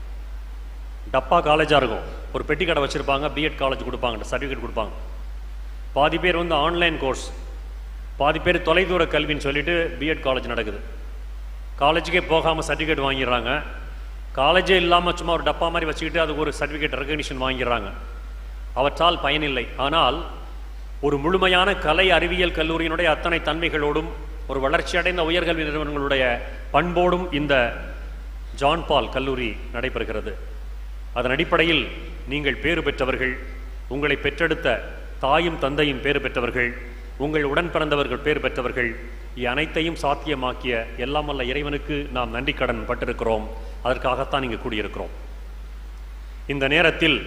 டப்பா காலேஜாக இருக்கும் ஒரு பெட்டி கடை வச்சுருப்பாங்க பிஎட் காலேஜ் கொடுப்பாங்க சர்டிஃபிகேட் கொடுப்பாங்க பாதி பேர் வந்து ஆன்லைன் கோர்ஸ் பாதி பேர் தொலைதூர கல்வின்னு சொல்லிட்டு பிஎட் காலேஜ் நடக்குது காலேஜுக்கே போகாமல் சர்டிஃபிகேட் வாங்கிடுறாங்க காலேஜே இல்லாமல் சும்மா ஒரு டப்பா மாதிரி வச்சுக்கிட்டு அதுக்கு ஒரு சர்டிஃபிகேட் ரெகக்னிஷன் வாங்கிடுறாங்க அவற்றால் பயனில்லை ஆனால் ஒரு முழுமையான கலை அறிவியல் கல்லூரியினுடைய அத்தனை தன்மைகளோடும் ஒரு வளர்ச்சியடைந்த உயர்கல்வி நிறுவனங்களுடைய பண்போடும் இந்த ஜான் பால் கல்லூரி நடைபெறுகிறது அதன் அடிப்படையில் நீங்கள் பேறு பெற்றவர்கள் உங்களை பெற்றெடுத்த தாயும் தந்தையும் பேறு பெற்றவர்கள் உங்கள் உடன் பிறந்தவர்கள் பேறு பெற்றவர்கள் இ- அனைத்தையும் சாத்தியமாக்கிய எல்லாம் வல்ல இறைவனுக்கு நாம் நன்றி கடன் பட்டிருக்கிறோம் அதற்காகத்தான் இங்கு கூடியிருக்கிறோம் இந்த நேரத்தில்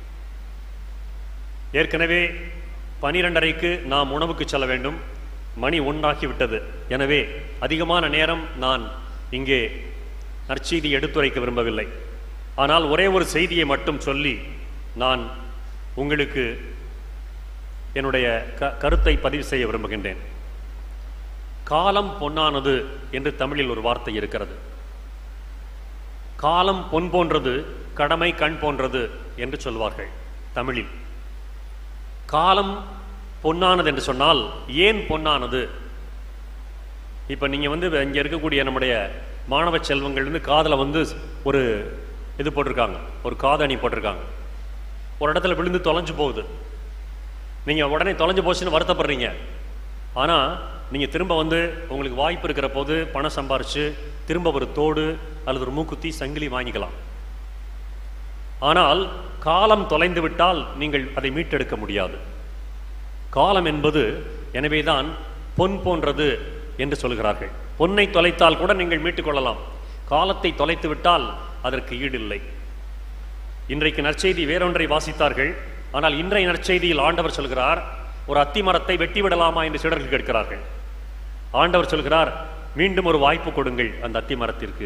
ஏற்கனவே பனிரெண்டரைக்கு நாம் உணவுக்கு செல்ல வேண்டும் மணி ஒன்றாகி விட்டது எனவே அதிகமான நேரம் நான் இங்கே நற்செய்தி எடுத்துரைக்க விரும்பவில்லை ஆனால் ஒரே ஒரு செய்தியை மட்டும் சொல்லி நான் உங்களுக்கு என்னுடைய க கருத்தை பதிவு செய்ய விரும்புகின்றேன் காலம் பொன்னானது என்று தமிழில் ஒரு வார்த்தை இருக்கிறது காலம் பொன் போன்றது கடமை கண் போன்றது என்று சொல்வார்கள் தமிழில் காலம் பொன்னானது என்று சொன்னால் ஏன் பொன்னானது இப்போ நீங்கள் வந்து இங்கே இருக்கக்கூடிய நம்முடைய மாணவ செல்வங்கள் வந்து காதில் வந்து ஒரு இது போட்டிருக்காங்க ஒரு காதணி போட்டிருக்காங்க ஒரு இடத்துல விழுந்து தொலைஞ்சு போகுது நீங்கள் உடனே தொலைஞ்சு போச்சுன்னு வருத்தப்படுறீங்க ஆனால் நீங்கள் திரும்ப வந்து உங்களுக்கு வாய்ப்பு இருக்கிற போது பணம் சம்பாரித்து திரும்ப ஒரு தோடு அல்லது ஒரு மூக்குத்தி சங்கிலி வாங்கிக்கலாம் ஆனால் காலம் தொலைந்து விட்டால் நீங்கள் அதை மீட்டெடுக்க முடியாது காலம் என்பது எனவேதான் பொன் போன்றது என்று சொல்கிறார்கள் பொன்னை தொலைத்தால் கூட நீங்கள் மீட்டுக் கொள்ளலாம் காலத்தை தொலைத்து விட்டால் அதற்கு ஈடில்லை இன்றைக்கு நற்செய்தி வேறொன்றை வாசித்தார்கள் ஆனால் இன்றைய நற்செய்தியில் ஆண்டவர் சொல்கிறார் ஒரு அத்தி மரத்தை வெட்டி விடலாமா என்று சீடர்கள் கேட்கிறார்கள் ஆண்டவர் சொல்கிறார் மீண்டும் ஒரு வாய்ப்பு கொடுங்கள் அந்த அத்தி மரத்திற்கு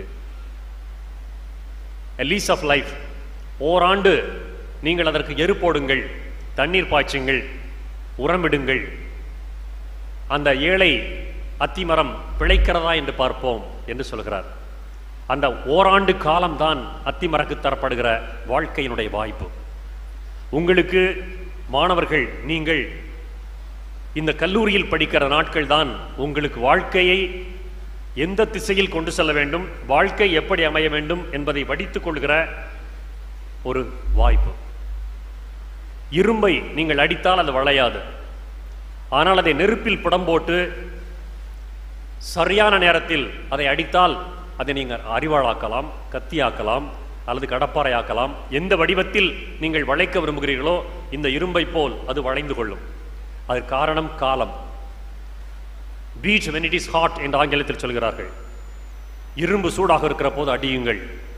லீஸ் ஆஃப் லைஃப் ஓராண்டு நீங்கள் அதற்கு எரு போடுங்கள் தண்ணீர் பாய்ச்சுங்கள் உரமிடுங்கள் அந்த ஏழை அத்திமரம் பிழைக்கிறதா என்று பார்ப்போம் என்று சொல்கிறார் அந்த ஓராண்டு காலம்தான் அத்திமரக்கு தரப்படுகிற வாழ்க்கையினுடைய வாய்ப்பு உங்களுக்கு மாணவர்கள் நீங்கள் இந்த கல்லூரியில் படிக்கிற நாட்கள் தான் உங்களுக்கு வாழ்க்கையை எந்த திசையில் கொண்டு செல்ல வேண்டும் வாழ்க்கை எப்படி அமைய வேண்டும் என்பதை வடித்துக் கொள்கிற ஒரு வாய்ப்பு இரும்பை நீங்கள் அடித்தால் அது வளையாது ஆனால் அதை நெருப்பில் புடம் போட்டு சரியான நேரத்தில் அதை அடித்தால் அதை நீங்கள் அறிவாளாக்கலாம் கத்தியாக்கலாம் அல்லது கடப்பாறையாக்கலாம் எந்த வடிவத்தில் நீங்கள் வளைக்க விரும்புகிறீர்களோ இந்த இரும்பை போல் அது வளைந்து கொள்ளும் அதற்கு காரணம் காலம் பீச் when it is hot என்று ஆங்கிலத்தில் சொல்கிறார்கள் இரும்பு சூடாக இருக்கிற போது அடியுங்கள்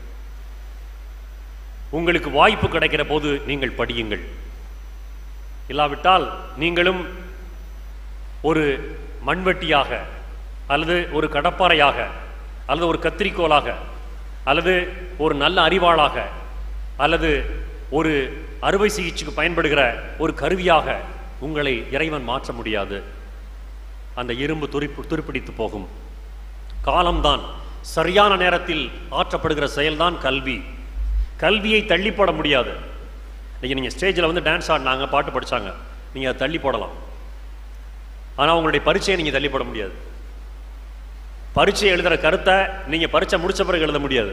உங்களுக்கு வாய்ப்பு கிடைக்கிற போது நீங்கள் படியுங்கள் இல்லாவிட்டால் நீங்களும் ஒரு மண்வெட்டியாக அல்லது ஒரு கடப்பாறையாக அல்லது ஒரு கத்திரிக்கோலாக அல்லது ஒரு நல்ல அறிவாளாக அல்லது ஒரு அறுவை சிகிச்சைக்கு பயன்படுகிற ஒரு கருவியாக உங்களை இறைவன் மாற்ற முடியாது அந்த இரும்பு துருப்பு துருப்பிடித்து போகும் காலம்தான் சரியான நேரத்தில் ஆற்றப்படுகிற செயல்தான் கல்வி கல்வியை தள்ளி போட முடியாது இன்னைக்கு நீங்கள் ஸ்டேஜில் வந்து டான்ஸ் ஆடினாங்க பாட்டு படிச்சாங்க நீங்கள் அதை தள்ளி போடலாம் ஆனால் உங்களுடைய பரீட்சையை நீங்கள் தள்ளி போட முடியாது பரீட்சை எழுதுகிற கருத்தை நீங்கள் பரீட்சை முடிச்ச பிறகு எழுத முடியாது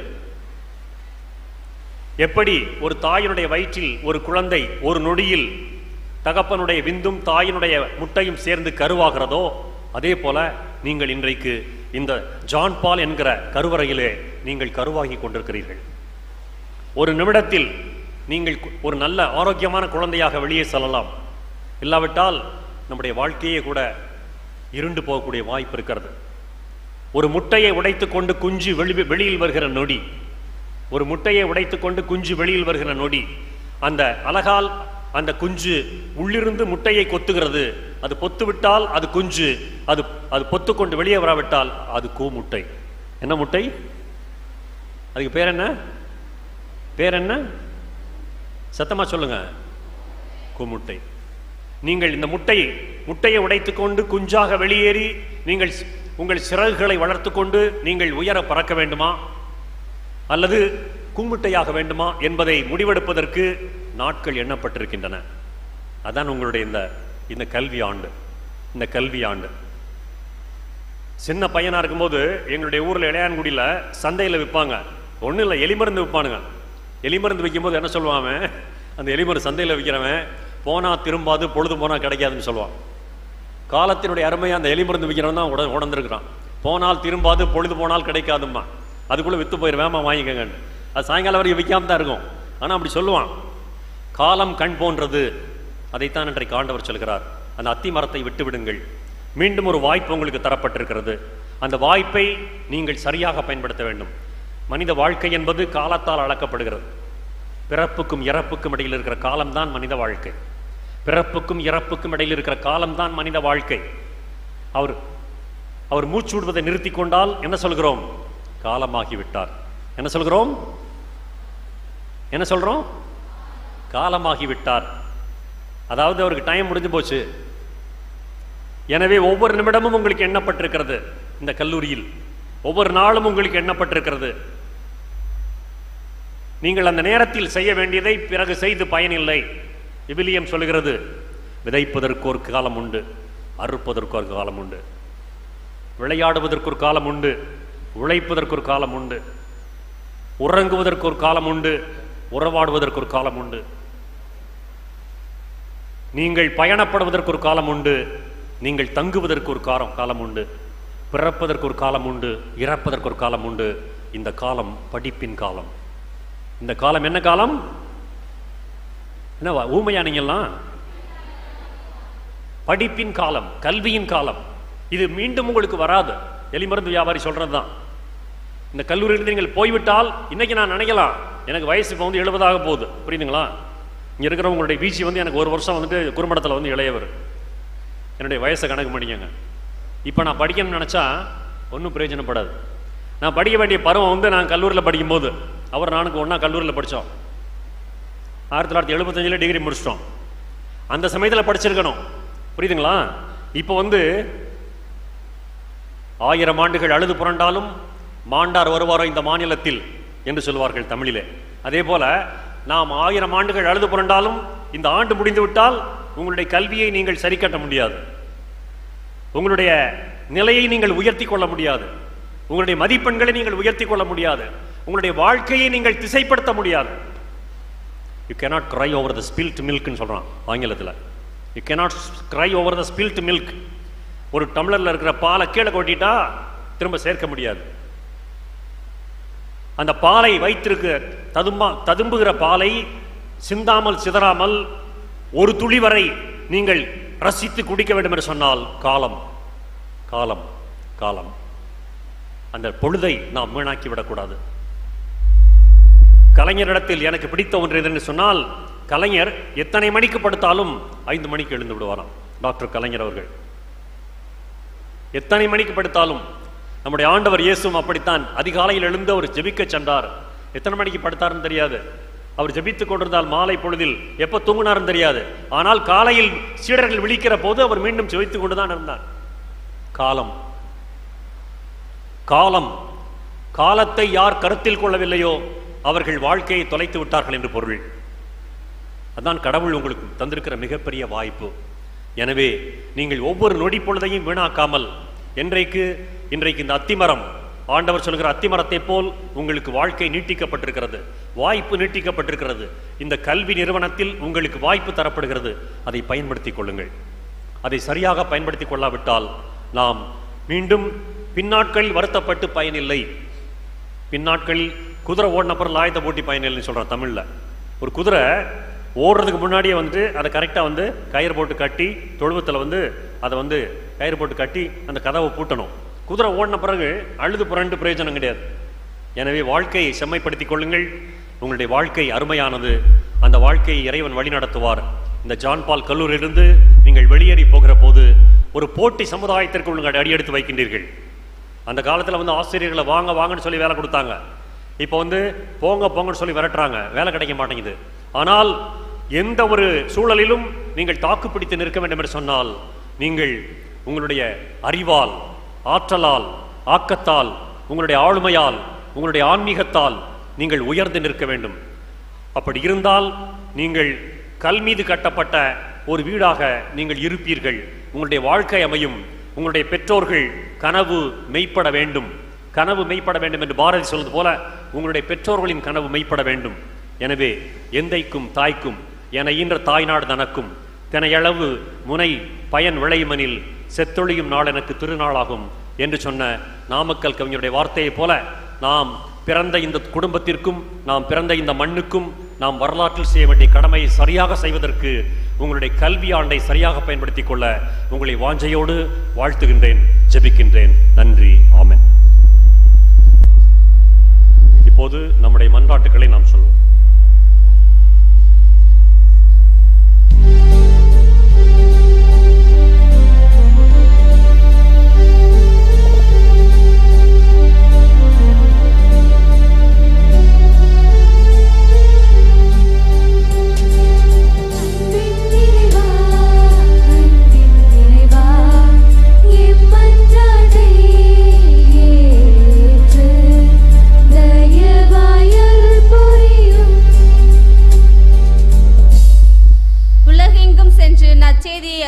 எப்படி ஒரு தாயினுடைய வயிற்றில் ஒரு குழந்தை ஒரு நொடியில் தகப்பனுடைய விந்தும் தாயினுடைய முட்டையும் சேர்ந்து கருவாகிறதோ அதே போல நீங்கள் இன்றைக்கு இந்த ஜான் பால் என்கிற கருவறையிலே நீங்கள் கருவாகி கொண்டிருக்கிறீர்கள் ஒரு நிமிடத்தில் நீங்கள் கு- ஒரு நல்ல ஆரோக்கியமான குழந்தையாக வெளியே செல்லலாம் இல்லாவிட்டால் நம்முடைய வாழ்க்கையே கூட இருண்டு போகக்கூடிய வாய்ப்பு இருக்கிறது ஒரு முட்டையை உடைத்துக்கொண்டு குஞ்சு வெளி வெளியில் வருகிற நொடி ஒரு முட்டையை உடைத்துக்கொண்டு குஞ்சு வெளியில் வருகிற நொடி அந்த அலகால் அந்த குஞ்சு உள்ளிருந்து முட்டையை கொத்துகிறது அது பொத்து விட்டால் அது குஞ்சு அது அது பொத்துக்கொண்டு வெளியே வராவிட்டால் அது கூ முட்டை என்ன முட்டை அதுக்கு பேர் என்ன பேர் என்ன சத்தமா சொல்லுங்க கூமுட்டை நீங்கள் இந்த முட்டை முட்டையை உடைத்துக்கொண்டு குஞ்சாக வெளியேறி நீங்கள் சி- உங்கள் சிறகுகளை வளர்த்துக்கொண்டு நீங்கள் உயர பறக்க வேண்டுமா அல்லது கூமுட்டையாக வேண்டுமா என்பதை முடிவெடுப்பதற்கு நாட்கள் எண்ணப்பட்டிருக்கின்றன அதான் உங்களுடைய இந்த இந்த கல்வி ஆண்டு இந்த கல்வி ஆண்டு சின்ன பையனா இருக்கும்போது எங்களுடைய ஊர்ல இளையான்குடியில சந்தையில விற்பாங்க ஒண்ணும் இல்லை எலிமருந்து விற்பானுங்க எலிமருந்து விற்கும்போது என்ன சொல்லுவான் அவன்? அந்த எலிமருந்து சந்தையில விற்கிறவன் போனா திரும்பாது பொழுது போனா கிடைக்காதுன்னு சொல்லுவான் காலத்தினுடைய அருமையை அந்த எலிமருந்து விற்கிறவன் தான் உட உணர்ந்துருக்கிறான் போனால் திரும்பாது பொழுது போனால் கிடைக்காதும்மா அதுக்குள்ள வித்து போயிரு வேமா வாங்கிக்கங்கன்னு அது சாயங்காலம் வரைக்கும் விற்காம தான் இருக்கும் ஆனா அப்படி சொல்லுவான் காலம் கண் போன்றது அதைத்தான் இன்றைக்கு ஆண்டவர் சொல்கிறார் அந்த அத்தி மரத்தை விட்டு விடுங்கள் மீண்டும் ஒரு வாய்ப்பு உங்களுக்கு தரப்பட்டிருக்கிறது அந்த வாய்ப்பை நீங்கள் சரியாக பயன்படுத்த வேண்டும் மனித வாழ்க்கை என்பது காலத்தால் அளக்கப்படுகிறது பிறப்புக்கும் இறப்புக்கும் இடையில் இருக்கிற காலம்தான் மனித வாழ்க்கை பிறப்புக்கும் இறப்புக்கும் இடையில் இருக்கிற காலம்தான் மனித வாழ்க்கை அவர் அவர் மூச்சு விடுவதை நிறுத்தி கொண்டால் என்ன சொல்கிறோம் காலமாகி விட்டார் என்ன சொல்கிறோம் என்ன சொல்றோம் காலமாகி விட்டார் அதாவது அவருக்கு டைம் முடிஞ்சு போச்சு எனவே ஒவ்வொரு நிமிடமும் உங்களுக்கு எண்ணப்பட்டிருக்கிறது இந்த கல்லூரியில் ஒவ்வொரு நாளும் உங்களுக்கு எண்ணப்பட்டிருக்கிறது நீங்கள் அந்த நேரத்தில் செய்ய வேண்டியதை பிறகு செய்து பயனில்லை விவிலியம் சொல்லுகிறது விதைப்பதற்கு ஒரு காலம் உண்டு அறுப்பதற்கு ஒரு காலம் உண்டு விளையாடுவதற்கு ஒரு காலம் உண்டு உழைப்பதற்கு ஒரு காலம் உண்டு உறங்குவதற்கு ஒரு காலம் உண்டு உறவாடுவதற்கு ஒரு காலம் உண்டு நீங்கள் பயணப்படுவதற்கு ஒரு காலம் உண்டு நீங்கள் தங்குவதற்கு ஒரு காலம் காலம் உண்டு பிறப்பதற்கு ஒரு காலம் உண்டு இறப்பதற்கு ஒரு காலம் உண்டு இந்த காலம் படிப்பின் காலம் இந்த காலம் என்ன காலம் என்னவா ஊமையா நீங்கெல்லாம் படிப்பின் காலம் கல்வியின் காலம் இது மீண்டும் உங்களுக்கு வராது எலிமருந்து வியாபாரி சொல்றது தான் இந்த கல்லூரியிலிருந்து நீங்கள் போய்விட்டால் இன்னைக்கு நான் நினைக்கலாம் எனக்கு வயசு இப்போ வந்து எழுபதாக போகுது புரியுதுங்களா இங்கே இருக்கிறவங்களுடைய வீச்சு வந்து எனக்கு ஒரு வருஷம் வந்துட்டு குறும்படத்தில் வந்து இளையவர் என்னுடைய வயசை கணக்கு பண்ணிக்கங்க இப்போ நான் படிக்கணும்னு நினச்சா ஒன்றும் பிரயோஜனப்படாது நான் படிக்க வேண்டிய பருவம் வந்து நான் கல்லூரியில் படிக்கும்போது அவர் நானுக்கு ஒன்றா கல்லூரியில் படித்தோம் ஆயிரத்தி தொள்ளாயிரத்தி எழுபத்தஞ்சில் டிகிரி முடிச்சிட்டோம் அந்த சமயத்தில் படிச்சிருக்கணும் புரியுதுங்களா இப்போ வந்து ஆயிரம் ஆண்டுகள் அழுது புரண்டாலும் மாண்டார் வருவாரோ இந்த மாநிலத்தில் என்று சொல்வார்கள் தமிழிலே அதே போல நாம் ஆயிரம் ஆண்டுகள் அழுது புரண்டாலும் இந்த ஆண்டு முடிந்து விட்டால் உங்களுடைய கல்வியை நீங்கள் சரி கட்ட முடியாது உங்களுடைய நிலையை நீங்கள் உயர்த்தி கொள்ள முடியாது உங்களுடைய மதிப்பெண்களை நீங்கள் உயர்த்தி கொள்ள முடியாது உங்களுடைய வாழ்க்கையை நீங்கள் திசைப்படுத்த முடியாது you cannot cry over the spilt மில்க்னு சொல்கிறான் ஆங்கிலத்தில் you cannot cry over the spilt milk ஒரு டம்ளரில் இருக்கிற பாலை கீழே கொட்டிட்டா திரும்ப சேர்க்க முடியாது அந்த பாலை வைத்திருக்க ததும்பா ததும்புகிற பாலை சிந்தாமல் சிதறாமல் ஒரு துளி வரை நீங்கள் ரசித்து குடிக்க வேண்டும் என்று சொன்னால் காலம் காலம் காலம் அந்த பொழுதை நாம் வீணாக்கி விடக்கூடாது கலைஞரிடத்தில் எனக்கு பிடித்த ஒன்று எதுன்னு சொன்னால் கலைஞர் எத்தனை மணிக்கு படுத்தாலும் ஐந்து மணிக்கு எழுந்து விடுவாராம் டாக்டர் கலைஞர் அவர்கள் எத்தனை மணிக்கு படுத்தாலும் நம்முடைய ஆண்டவர் இயேசுவும் அப்படித்தான் அதிகாலையில் எழுந்து அவர் ஜெபிக்க சென்றார் எத்தனை மணிக்கு படுத்தாருன்னு தெரியாது அவர் ஜெபித்துக் கொண்டிருந்தால் மாலை பொழுதில் எப்போ தூங்கினாருன்னு தெரியாது ஆனால் காலையில் சீடர்கள் விழிக்கிற போது அவர் மீண்டும் ஜெபித்துக் கொண்டுதான் இருந்தார் காலம் காலம் காலத்தை யார் கருத்தில் கொள்ளவில்லையோ அவர்கள் வாழ்க்கையை தொலைத்து விட்டார்கள் என்று பொருள் அதான் கடவுள் உங்களுக்கு தந்திருக்கிற மிகப்பெரிய வாய்ப்பு எனவே நீங்கள் ஒவ்வொரு நொடி பொழுதையும் வீணாக்காமல் என்றைக்கு இன்றைக்கு இந்த அத்திமரம் ஆண்டவர் சொல்கிற அத்திமரத்தை போல் உங்களுக்கு வாழ்க்கை நீட்டிக்கப்பட்டிருக்கிறது வாய்ப்பு நீட்டிக்கப்பட்டிருக்கிறது இந்த கல்வி நிறுவனத்தில் உங்களுக்கு வாய்ப்பு தரப்படுகிறது அதை பயன்படுத்திக் கொள்ளுங்கள் அதை சரியாக பயன்படுத்திக் கொள்ளாவிட்டால் நாம் மீண்டும் பின்னாட்களில் வருத்தப்பட்டு பயனில்லை பின்னாட்களில் குதிரை ஓடின அப்புறம் லாயத்தை போட்டி பயனில்லைன்னு சொல்கிறான் தமிழில் ஒரு குதிரை ஓடுறதுக்கு முன்னாடியே வந்து அதை கரெக்டாக வந்து கயிறு போட்டு கட்டி தொழுவத்தில் வந்து அதை வந்து கயிறு போட்டு கட்டி அந்த கதவை பூட்டணும் குதிரை ஓடின பிறகு அழுது புரண்டு பிரயோஜனம் கிடையாது எனவே வாழ்க்கையை செம்மைப்படுத்திக் கொள்ளுங்கள் உங்களுடைய வாழ்க்கை அருமையானது அந்த வாழ்க்கையை இறைவன் வழிநடத்துவார் இந்த ஜான் பால் கல்லூரியிலிருந்து நீங்கள் வெளியேறி போகிற போது ஒரு போட்டி சமுதாயத்திற்கு நீங்கள் அடியெடுத்து வைக்கின்றீர்கள் அந்த காலத்தில் வந்து ஆசிரியர்களை வாங்க வாங்கன்னு சொல்லி வேலை கொடுத்தாங்க இப்போ வந்து போங்க போங்கன்னு சொல்லி விரட்டுறாங்க வேலை கிடைக்க மாட்டேங்குது ஆனால் எந்த ஒரு சூழலிலும் நீங்கள் தாக்கு பிடித்து நிற்க வேண்டும் என்று சொன்னால் நீங்கள் உங்களுடைய அறிவால் ஆற்றலால் ஆக்கத்தால் உங்களுடைய ஆளுமையால் உங்களுடைய ஆன்மீகத்தால் நீங்கள் உயர்ந்து நிற்க வேண்டும் அப்படி இருந்தால் நீங்கள் கல் மீது கட்டப்பட்ட ஒரு வீடாக நீங்கள் இருப்பீர்கள் உங்களுடைய வாழ்க்கை அமையும் உங்களுடைய பெற்றோர்கள் கனவு மெய்ப்பட வேண்டும் கனவு மெய்ப்பட வேண்டும் என்று பாரதி சொல்வது போல உங்களுடைய பெற்றோர்களின் கனவு மெய்ப்பட வேண்டும் எனவே எந்தைக்கும் தாய்க்கும் என ஈன்ற தாய்நாடு தனக்கும் தினையளவு முனை பயன் விளையுமனில் செத்தொழியும் நாள் எனக்கு திருநாளாகும் என்று சொன்ன நாமக்கல் கவிஞருடைய வார்த்தையைப் போல நாம் பிறந்த இந்த குடும்பத்திற்கும் நாம் பிறந்த இந்த மண்ணுக்கும் நாம் வரலாற்றில் செய்ய வேண்டிய கடமையை சரியாக செய்வதற்கு உங்களுடைய கல்வி ஆண்டை சரியாக பயன்படுத்திக் கொள்ள உங்களை வாஞ்சையோடு வாழ்த்துகின்றேன் ஜெபிக்கின்றேன் நன்றி ஆமென் இப்போது நம்முடைய மன்றாட்டுக்களை நாம் சொல்வோம் அன்பின் நிறைவா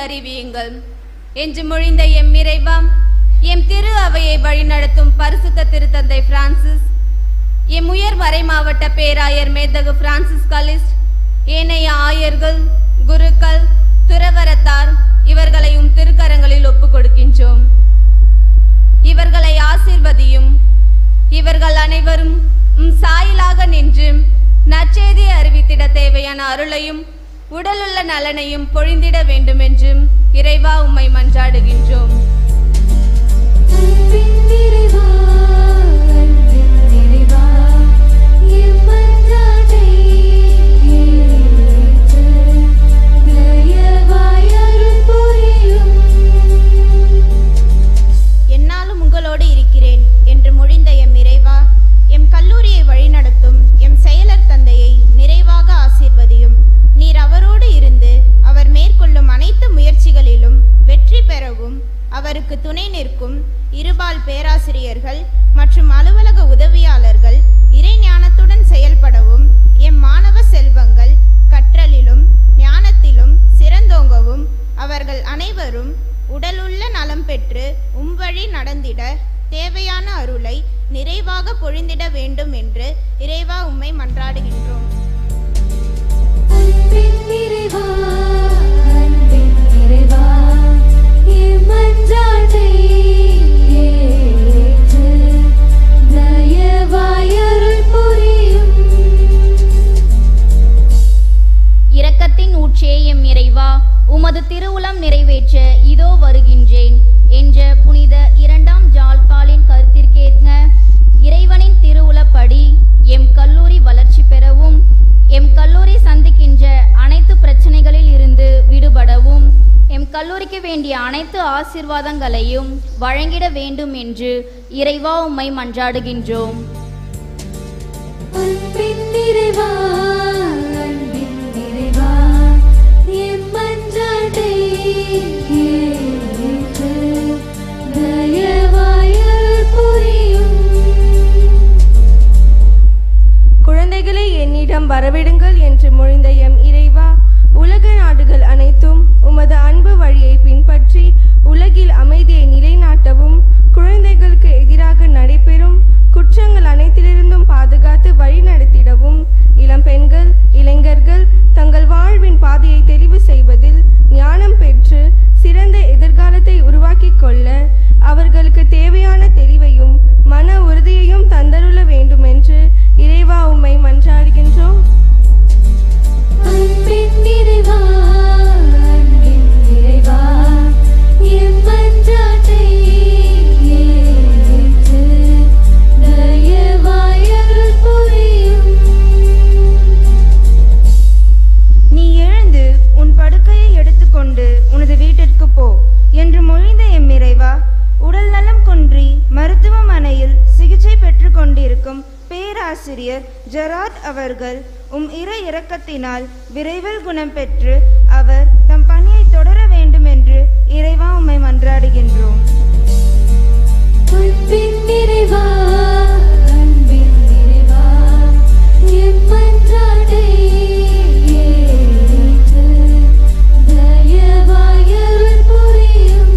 அறிவியுங்கள் என்று மொழிந்த எம் இறைவா எம் திரு அவையை வழிநடத்தும் பரிசுத்த திருத்தந்தை பிரான்சிஸ் எம் உயர் வரை மாவட்ட பேராயர் மேதகு பிரான்சிஸ் கலிஸ்ட் ஏனைய ஆயர்கள் குருக்கள் துறவரத்தார் இவர்களையும் திருக்கரங்களில் ஒப்புக் கொடுக்கின்றோம் இவர்களை ஆசிர்வதியும் இவர்கள் அனைவரும் உம் சாயலாக நின்று நற்செய்தியை அறிவித்திட தேவையான அருளையும் உடலுள்ள நலனையும் பொழிந்திட வேண்டும் என்றும் இறைவா உம்மை மன்றாடுகின்றோம் அன்பின் நிறைவா அன்பின் நிறைவா எம் மன்றாட்டை ஏற்று தயவாய் அருள் புரியும் என்னாலும் உங்களோடு இருக்கிறேன் என்று மொழிந்த எம் இறைவா எம் கல்லூரியை வழிநடத்தும் எம் செயலர் தந்தையை நிறைவாக ஆசீர்வதியும் நீர் அவரோடு இருந்து அவர் மேற்கொள்ளும் அனைத்து முயற்சிகளிலும் வெற்றி பெறவும் அவருக்கு துணை நிற்கும் இருபால் பேராசிரியர்கள் மற்றும் அலுவலக உதவியாளர்கள் இறை ஞானத்துடன் செயல்படவும் எம் மாணவ செல்வங்கள் கற்றலிலும் ஞானத்திலும் சிறந்தோங்கவும் அவர்கள் அனைவரும் உடலுள்ள நலம் பெற்று உம்வழி நடந்திட தேவையான அருளை நிறைவாக பொழிந்திட வேண்டும் என்று இறைவா உம்மை மன்றாடுகின்றோம் அன்பின் நிறைவா அன்பின் நிறைவா எம் மன்றாட்டை ஏற்று தயவாய் அருள் புரியும் இரக்கத்தின் ஊற்றே எம் இறைவா உமது திருவுளம் நிறைவேற்ற இதோ வருகின்றேன் என்ற புனித இரண்டாம் ஜால்பாலின் கருத்திற்கேற்க இறைவனின் திருவுளப்படி எம் கல்லூரி வளர்ச்சி பெறவும் எம் கல்லூரி சந்திக்கின்ற அனைத்து பிரச்சனைகளில் இருந்து விடுபடவும் எம் கல்லூரிக்கு வேண்டிய அனைத்து ஆசீர்வாதங்களையும் வழங்கிட வேண்டும் என்று இறைவா உம்மை மன்றாடுகின்றோம் அன்பின் நிறைவா அன்பின் நிறைவா எம் மன்றாட்டை ஏற்று தயவாய் அருள் புரியும் குழந்தைகளை என்னிடம் வரவிடுங்கள் என்று மொழிந்த எம் இறைவா உலக நாடுகள் அனைத்தும் உமது அன்பு வழியை பின்பற்றி உலகில் அமைதியை நிலைநாட்டவும் குழந்தைகளுக்கு எதிராக நடைபெறும் குற்றங்கள் அனைத்திலிருந்தும் பாதுகாத்து வழிநடத்திடவும் இளம் பெண்கள் இளைஞர்கள் தங்கள் வாழ்வின் பாதையை தெளிவு செய்வதில் ஞானம் பெற்று சிறந்த எதிர்காலத்தை உருவாக்கிக் கொள்ள அவர்களுக்கு தேவையான தெளிவையும் மன உறுதியையும் தந்தருள வேண்டும் என்று இறைவா உம்மை மன்றாடுகின்றோம் அன்பின் நிறைவா அன்பின் நிறைவா எம் மன்றாட்டை ஏற்று தயவாய் அருள் புரியும் நீ எழுந்து உன் படுக்கையை எடுத்துக்கொண்டு உனது வீட்டிற்கு போ என்று மொழிந்த எம் இறைவா உடல் நலம் குன்றி மருத்துவமனையில் சிகிச்சை பெற்று கொண்டிருக்கும் பேராசிரியர் ஜெரார்ட் அவர்கள் உம் இறை இரக்கத்தினால் விரைவில் குணம் பெற்று அவர் தம் பணியை தொடர வேண்டும் என்று இறைவா உம்மை மன்றாடுகின்றோம் அன்பின் நிறைவா அன்பின் நிறைவா எம் மன்றாட்டை ஏற்று தயவாய் அருள் புரியும்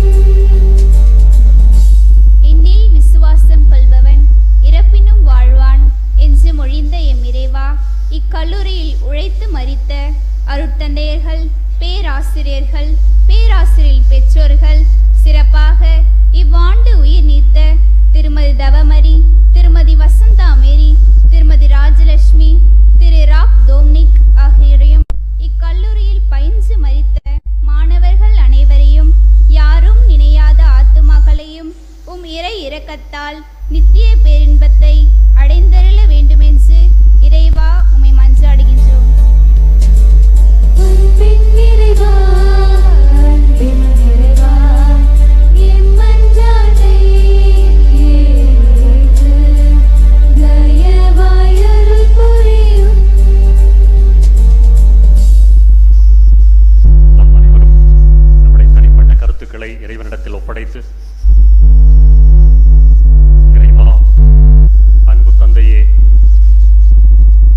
என்னில் விசுவாசம் கொள்பவன் இறப்பினும் வாழ்வான் என்று மொழிந்த எம் இறைவா இக்கல்லூரியில் உழைத்து மரித்த அருட்தந்தையர்கள் பேராசிரியர்கள் பேராசிரியர் பெற்றோர்கள் சிறப்பாக இவ்வாண்டு உயிர் நீத்த திருமதி தவமரி திருமதி வசந்தா மேரி திருமதி ராஜலட்சுமி திரு ராக் டோம்னிக் ஆகியோரையும் இக்கல்லூரியில் பயின்று மரித்த மாணவர்கள் அனைவரையும் யாரும் நினையாத ஆத்துமாக்களையும் உம் இறை இரக்கத்தால் நித்திய பேரின்பத்தை அடைந்தருள வேண்டுமென்று இறைவா உம்மை மன்றாடுகின்றோம் அன்பின் நிறைவா அன்பின் நிறைவா எம் மன்றாட்டை ஏற்று தயவாய் அருள் புரியும் நாம் அனைவரும் நம்முடைய தனிப்பட்ட கருத்துக்களை இறைவனிடத்தில் ஒப்படைத்து இறைவா அன்பு தந்தையே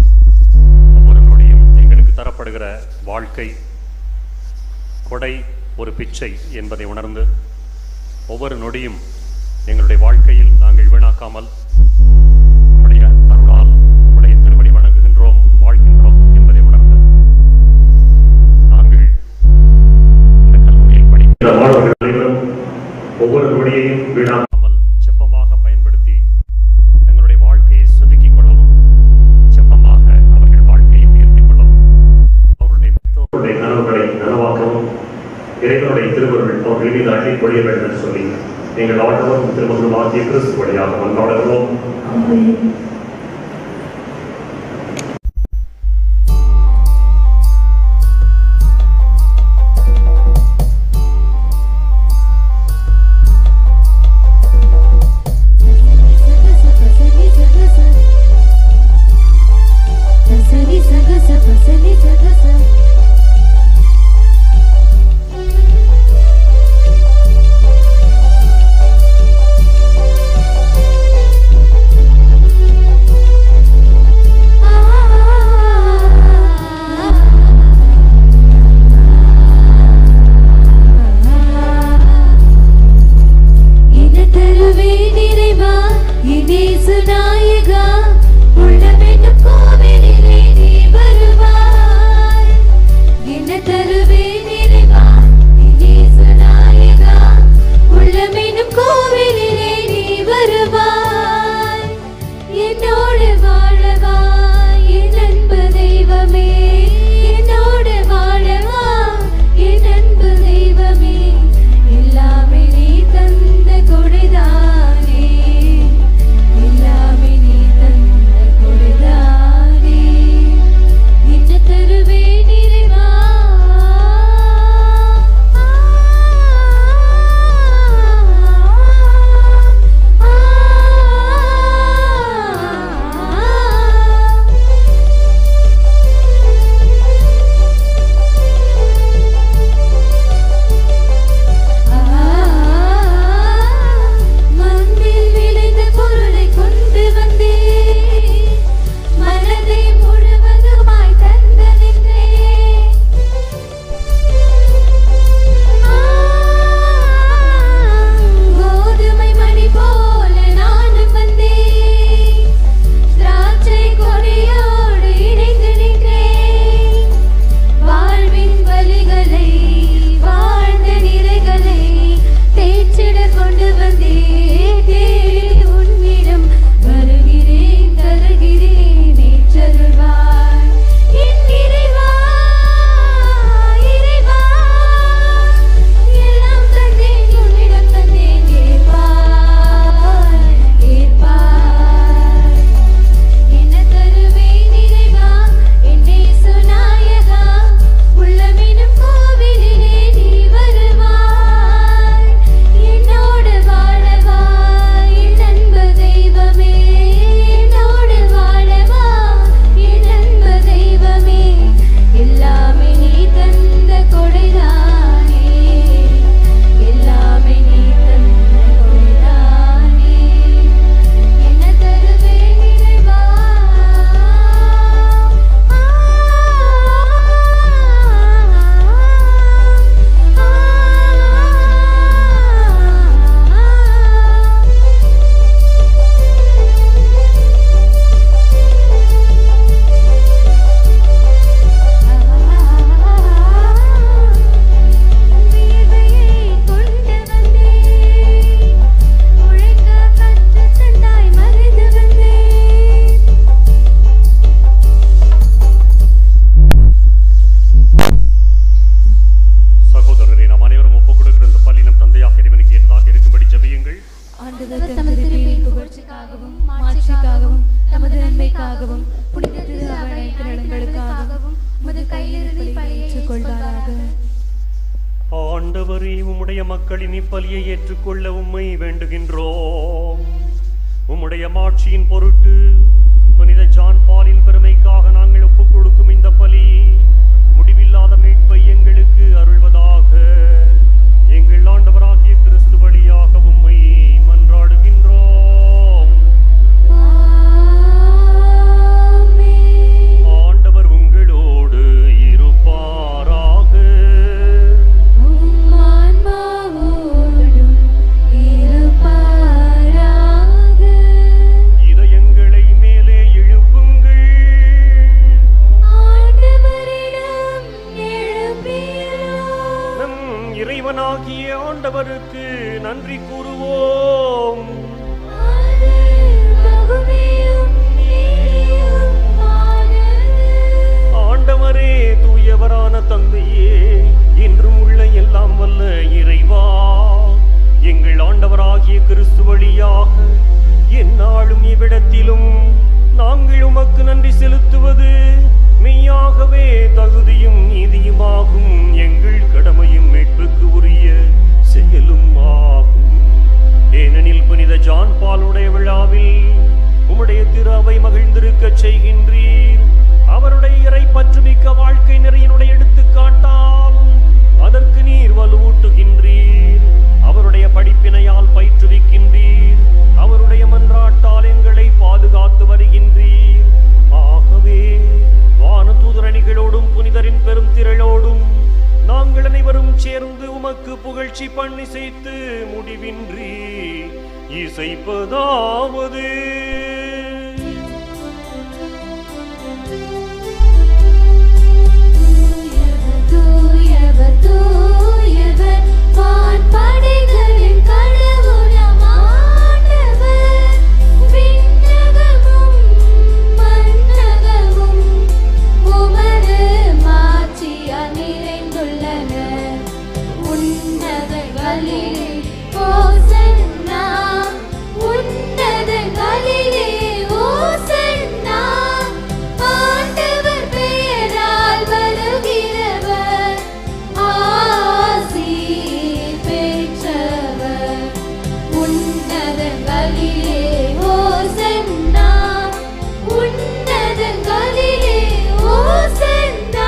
ஒவ்வொரு நொடியும் எங்களுக்கு தரப்படுகிற வாழ்க்கை கொடை ஒரு பிச்சை என்பதை உணர்ந்து ஒவ்வொரு நொடியும் எங்களுடைய வாழ்க்கையில் நாங்கள் வீணாக்காமல் உம்முடைய அருளால் உம்முடைய திருவடி வணங்குகின்றோம் வாழ்கின்றோம் என்பதை உணர்ந்து நாங்கள் இந்த கல்லூரியில் படிக்க இந்த மாணவர்கள் அனைவரும் ஒவ்வொரு நொடியையும் வீணாக்காமல் செப்பமாக பயன்படுத்தி தங்களுடைய வாழ்க்கையை செதுக்கிக் கொள்ளவும் செப்பமாக அவர்கள் வாழ்க்கையை உயர்த்திக் கொள்ளவும் அவருடைய பெற்றோர் அவருடைய கனவுகளை நனவாக்கவும் இறைவனுடைய திருவருள் அவர்கள் மீது அள்ளி பொழிய வேண்டும் என்று சொல்லி நீங்கள் ஆண்டவரும் திருமகனும் ஆகிய கிறிஸ்து வழியாக கொண்டாடுகிறோம் என தருவே நிறைவா இனேசு நாயகா உள்ளமென்னும் கோவிலிலே நீ வருவாய் என தருவே நிறைவா இனேசு நாயகா உள்ளமென்னும் கோவிலிலே நீ வருவாய் என்னோடு வாழவா என் அன்பு தெய்வமே என்னோடு வாழவா என் அன்பு தெய்வமே எல்லாமே நீ தந்த கொடைதானே எல்லாமே நீ தந்த கொடைதானே என்ன தருவே நிறைவா மண்ணில் விளைந்த பொருளை கொண்டு வந்தேன் மனதை முழுவதுமாய் தந்து நின்றேன் கோதுமை மணி போல நானும் வந்தேன் திராட்சை கொடியோடு இணைந்து நின்றேன் வாழ்வின் வலிகளை வாழ்ந்த நிறைகளை தேய்ச்சிட கொண்டு வந்தேன் தேடி உன்னிடம் வருகிறேன் தருகிறேன் ஏற்றருள்வாய் என் இறைவா இறைவா எல்லாம் தந்தேன் உன்னிடம் தந்தேன் ஏற்பாய் ஏற்பாய் என்ன தருவேன் இறைவா என்னே சுநாயகா உள்ளமெனும் கோவிலிலே நீ வருவாய் என்னோடு வாழவா என் அன்பு தெய்வமே என்னோடு வாழவா என் அன்பு தெய்வமே எல்லாமே நீ தந்த கொடைதானே எல்லாமே நீ தந்த கொடைதானே என்ன தருவேன் இறைவா வீணையை கொண்டு வந்தேன் உழைக்க கற்றுத் தந்தாய் மறைந்து வந்தேன் சகோதரரை நாம் அனைவரும் ஒப்புக் கொடுக்கிற இந்த பள்ளி நம் தந்தையாக இறைவனுக்கு ஏற்றதாக இருக்கும்படி ஜெபியுங்கள் ஆண்டவர் தமது திருப்பெயரின் புகழ்ச்சிக்காகவும் மாட்சிக்காகவும் தமது நன்மைக்காகவும் புனித திரு அவைக்கு நலன்களுக்காகவும் உமது கையிலிருந்து பழியேற்றுக் கொள்வாராக ஆண்டவரே உம்முடைய மக்களின் இப்பலியை ஏற்றுக்கொள்ள உம்மை வேண்டுகின்றோம் உம்முடைய மாட்சியின் பொருட்டு புனித ஜான் பாலின் பெருமைக்காக நாங்கள் ஒப்புக் கொடுக்கும் இந்த பலி முடிவில்லாத மீட்பை எங்களுக்கு அருள்வதாக எங்கள் ஆண்டவராகிய கிறிஸ்து வழியாக உம்மை மன்றாடுகின்றோம் ஆண்டவர் உங்களோடு இருப்பாராக உம் ஆண்டவருக்கு நன்றி கூறுவோம் ஆண்டவரே தூயவரான தந்தையே இன்றும் உள்ள எல்லாம் வல்ல இறைவா எங்கள் ஆண்டவராகிய கிறிஸ்து வழியாக எந்நாளும் இவ்விடத்திலும் நாங்கள் உமக்கு நன்றி செலுத்துவது மெய்யாகவே தகுதியும் நீதியுமாகும் எங்கள் கடமையும் மீட்புக்கு உரிய செயலும் ஆகும் ஏனெனில் புனித ஜான் பாலுடைய விழாவில் உம்முடைய திரு அவை மகிழ்ந்திருக்கச் செய்கின்றீர் அவருடைய இறை பற்றுமிக்க வாழ்க்கை நிறையினுடைய எடுத்துக்காட்டால் அதற்கு நீர் வலுவூட்டுகின்றீர் அவருடைய படிப்பினையால் பயிற்றுவிக்கின்றீர் அவருடைய மன்றாட்டால் எங்களை பாதுகாத்து வருகின்றீர் ஆகவே வான தூதரணிகளோடும் புனிதரின் பெரும் திரளோடும் நாங்கள் அனைவரும் சேர்ந்து உமக்கு புகழ்ச்சி பண்ணி செய்து முடிவின்றி இசைப்பதாவது தூயவர் தூயவர் வான்படைகளின் கடவுளாம் ஆண்டவர் விண்ணகமும் மண்ணகமும் உமது மாட்சியால் நிறைந்துள்ளன உன்னதங்களிலே ஓசன்னா உன்னதங்களிலே ஓசன்னா ஆண்டவர் பெயரால் வருகிறவர் ஆசி பெற்றவர் உன்னதங்களிலே ஓசன்னா உன்னதங்களிலே ஓசன்னா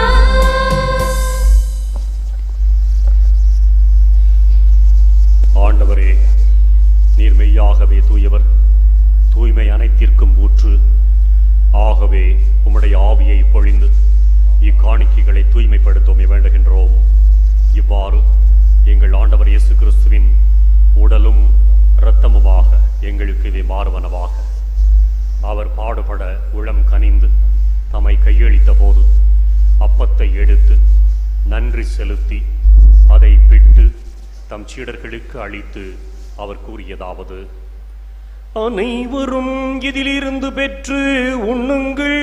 ஆண்டவரே நீர் மெய்யாகவே தூயவர் தூய்மை அனைத்திற்கும் ஊற்று ஆகவே உம்முடைய ஆவியை பொழிந்து இக்காணிக்கைகளை தூய்மைப்படுத்தவும் வேண்டுகின்றோம் இவ்வாறு எங்கள் ஆண்டவர் இயேசு கிறிஸ்துவின் உடலும் இரத்தமுமாக எங்களுக்கு இவை மாறுவனவாக அவர் பாடுபட உளம் கனிந்து தம்மை கையளித்த போது அப்பத்தை எடுத்து நன்றி செலுத்தி அதை பிட்டு தம் சீடர்களுக்கு அளித்து அவர் கூறியதாவது அனைவரும் இதிலிருந்து பெற்று உண்ணுங்கள்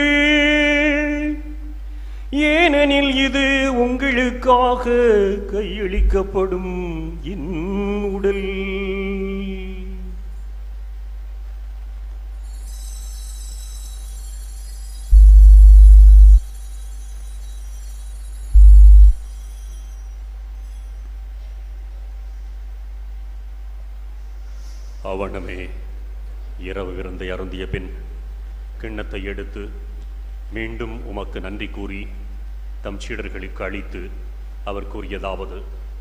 ஏனெனில் இது உங்களுக்காக கையளிக்கப்படும் என் உடல் அவனமே இரவு விருந்தை அருந்திய பின் கிண்ணத்தை எடுத்து மீண்டும் உமக்கு நன்றி கூறி தம் சீடர்களுக்கு அளித்து அவர் கூறியதாவது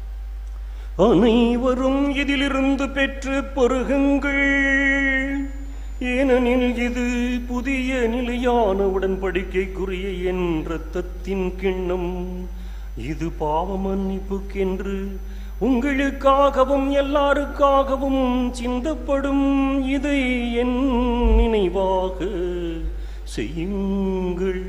அனைவரும் இதிலிருந்து பெற்று பருகுங்கள் ஏனெனில் இது புதிய நிலையான உடன்படிக்கைக்குரிய என் இரத்தத்தின் கிண்ணம் இது பாவ மன்னிப்புக்கென்று உங்களுக்காகவும் எல்லாருக்காகவும் சிந்தப்படும் இதை என் நினைவாக செய்யுங்கள்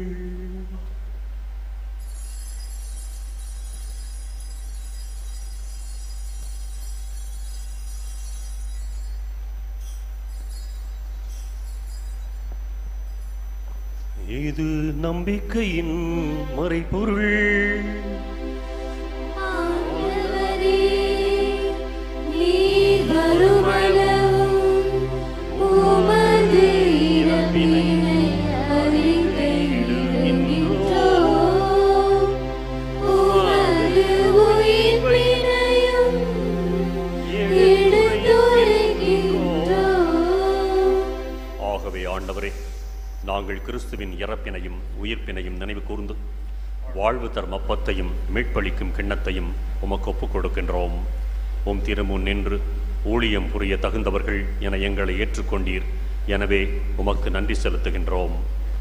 இது நம்பிக்கையின் மறைபொருள் ஆண்டவரே, நீர் வருமளவும் உமது இறப்பினை அறிக்கையிடுகின்றோம். உமது உயிர்ப்பினையும் எடுத்துரைக்கின்றோம். ஆகவே ஆண்டவரே நாங்கள் கிறிஸ்துவின் இறப்பினையும் உயிர்ப்பினையும் நினைவு கூர்ந்து வாழ்வு தரும் அப்பத்தையும் மீட்பளிக்கும் கிண்ணத்தையும் உமக்கு ஒப்புக் கொடுக்கின்றோம் உம் திருமுன் நின்று ஊழியம் புரிய தகுந்தவர்கள் என எங்களை ஏற்றுக்கொண்டீர் எனவே உமக்கு நன்றி செலுத்துகின்றோம்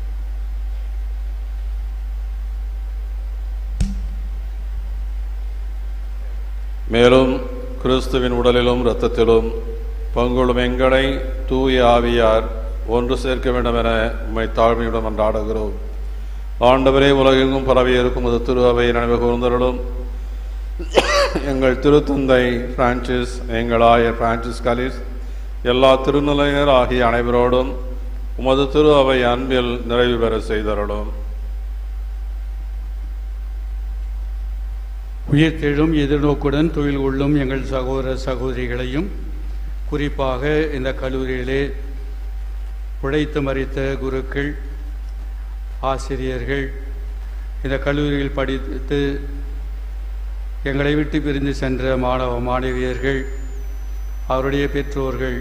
மேலும் கிறிஸ்துவின் உடலிலும் இரத்தத்திலும் பங்குள்ளும் எங்களை தூய ஆவியார் ஒன்று சேர்க்க வேண்டும் என உம்மை தாழ்மையுடன் மன்றாடுகிறோம் ஆண்டவரே உலகெங்கும் பரவி இருக்கும் அது திரு அவை நினைவு கூர்ந்தருளும் எங்கள் திருத்தந்தை பிரான்சிஸ் எங்கள் ஆயர் பிரான்சிஸ் கலிஸ் எல்லா திருநிலையர் ஆகிய அனைவரோடும் உமது திரு அவை அன்பில் நிறைவு பெற செய்தருளும் உயிர்த்தெழும் எதிர்நோக்குடன் தொழில் கொள்ளும் எங்கள் சகோதர சகோதரிகளையும் குறிப்பாக இந்த கல்லூரியிலே உழைத்து மறித்த குருக்கள் ஆசிரியர்கள் இந்த கல்லூரியில் படித்து எங்களை விட்டு பிரிந்து சென்ற மாணவ மாணவியர்கள் அவருடைய பெற்றோர்கள்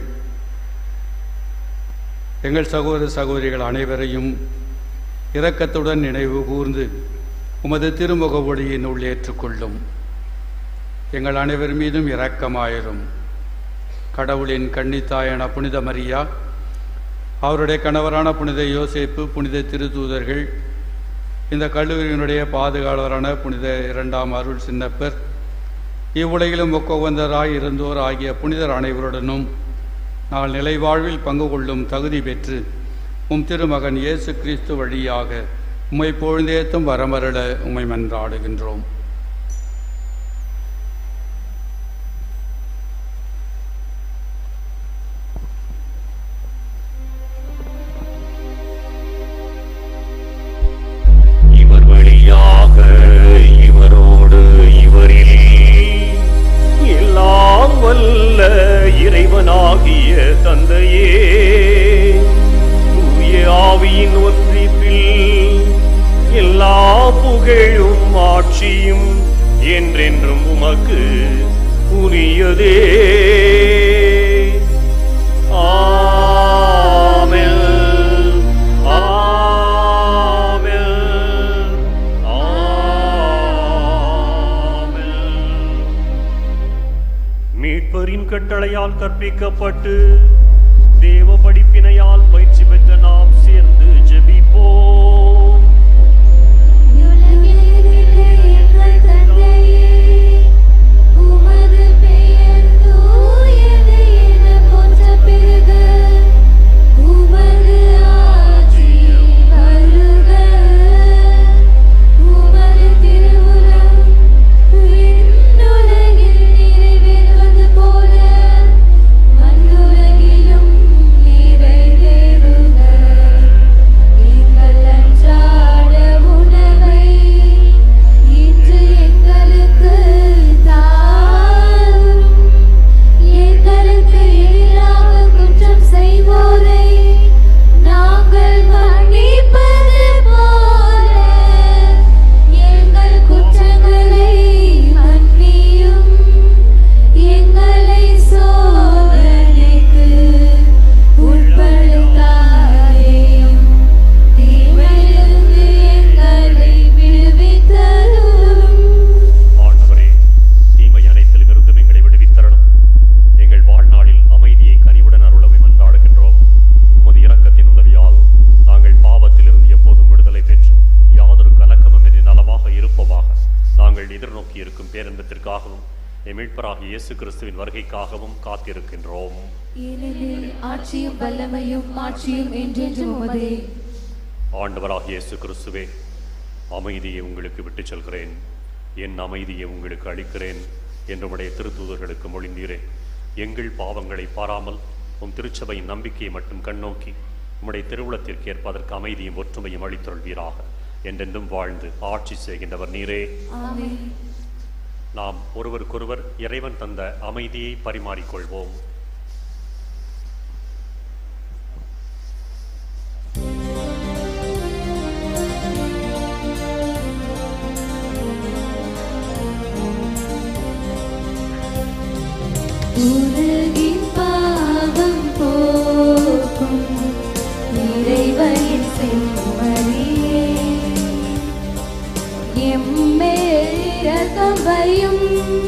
எங்கள் சகோதர சகோதரிகள் அனைவரையும் இரக்கத்துடன் நினைவு கூர்ந்து உமது திருமுக ஒளியினுள் ஏற்றுக்கொள்ளும் எங்கள் அனைவர் மீதும் இரக்கமாயிரும் கடவுளின் கன்னித்தாயான புனித மரியா அவருடைய கணவரான புனித யோசேப்பு புனித திருத்தூதர்கள் இந்த கல்லூரியினுடைய பாதுகாவலரான புனித இரண்டாம் அருள் சின்னப்பர் இவ்வுலகிலும் ஒக்கவந்தராய் இருந்தோர் ஆகிய புனிதர் அனைவருடனும் நாங்கள் நிலை வாழ்வில் பங்கு கொள்ளும் தகுதி பெற்று உம் திருமகன் இயேசு கிறிஸ்து வழியாக உம்மை பொழுந்தேத்தும் வரமருள உம்மை மன்றாடுகின்றோம் இவர் வழியாக இவரோடு இவரில் எல்லாம் வல்ல இறைவனாகிய தந்தையே தூய ஆவியின் ஒற்றிப்பில் எல்லா புகழும் ஆட்சியும் என்றென்றும் உமக்கு உரியதே ஆமென் ஆமென் மீட்பரின் கட்டளையால் கற்பிக்கப்பட்டு தேவ படிப்பினையால் பயிற்சி பெற்ற நாம் சேர்ந்து ஜெபிப்போம் உமது பெயர் தூயது என போற்ற பெருக உமது ஆட்சியும் வருக உமது திருவுளம் விண்ணுலகில் நிறைவேறுவது போல மண்ணுலகிலும் நிறைவேறுக எங்கள் அன்றாட உணவை இன்று எங்களுக்கு தாரும் எங்களுக்கு எதிராக குற்றம் செய்வோரை நாங்கள் மன்னிப்பது போல எங்கள் குற்றங்களை மன்னியும் எங்களை சோதனைக்கு உட்படுத்தாதேயும் தீமையிலிருந்து எங்களை விடுவித்தருளும் ஆண்டவரே தீமை அனைத்திலும் இருந்தும் எங்களை விடுவித்தரணும் எங்கள் வாழ்நாளில் அமைதியை கனிவுடன் அருளவை மன்றாடுகின்றோம் உமது இரக்கத்தின் உதவியால் நாங்கள் பாவத்தில் இருந்து எப்போதும் விடுதலை பெற்று யாதொரு கலக்கமின்றி நலமாக இருப்போமாக நாங்கள் எதிர்நோக்கி இருக்கும் பேரன்பத்திற்காகவும் எம் மீட்பராகிய இயேசு கிறிஸ்துவின் வருகைக்காகவும் காத்திருக்கின்றோம் ஏனெனில் ஆட்சியும் வல்லமையும் மாட்சியும் என்றென்றும் உமதே ஆண்டவராகிய இயேசு கிறிஸ்துவே அமைதியை உங்களுக்கு விட்டுச் செல்கிறேன் என் அமைதியை உங்களுக்கு அளிக்கிறேன் என்று உடைய திருத்தூதர்களுக்கு மொழிந்தீரே எங்கள் பாவங்களை பாராமல் உம் திருச்சபையின் நம்பிக்கையை மட்டும் கண்ணோக்கி உம்முடைய திருவுளத்திற்கு ஏற்ப அதற்கு அமைதியும் ஒற்றுமையும் அளித்தொள்வீராக என்றென்றும் வாழ்ந்து ஆட்சி செய்கின்றவர் நீரே ஆமென் நாம் ஒருவருக்கொருவர் இறைவன் தந்த அமைதியை பரிமாறிக்கொள்வோம் உலகின் பாவம் போக்கும் இறைவனின் செம்மறியே எம்மேல் இரக்கம் வையும்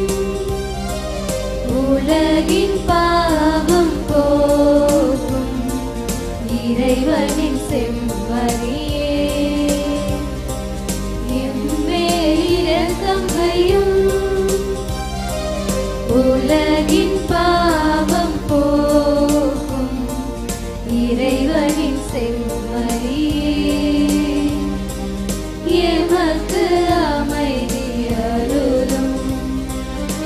உலகின் பாவம் போக்கும் இறைவனின் செம்மறியே எம்மேல் இரக்கம் வையும் உலகின் பாவம் போக்கும் இறைவனின் செம்மறியே எமக்கு அமைதி அருளும்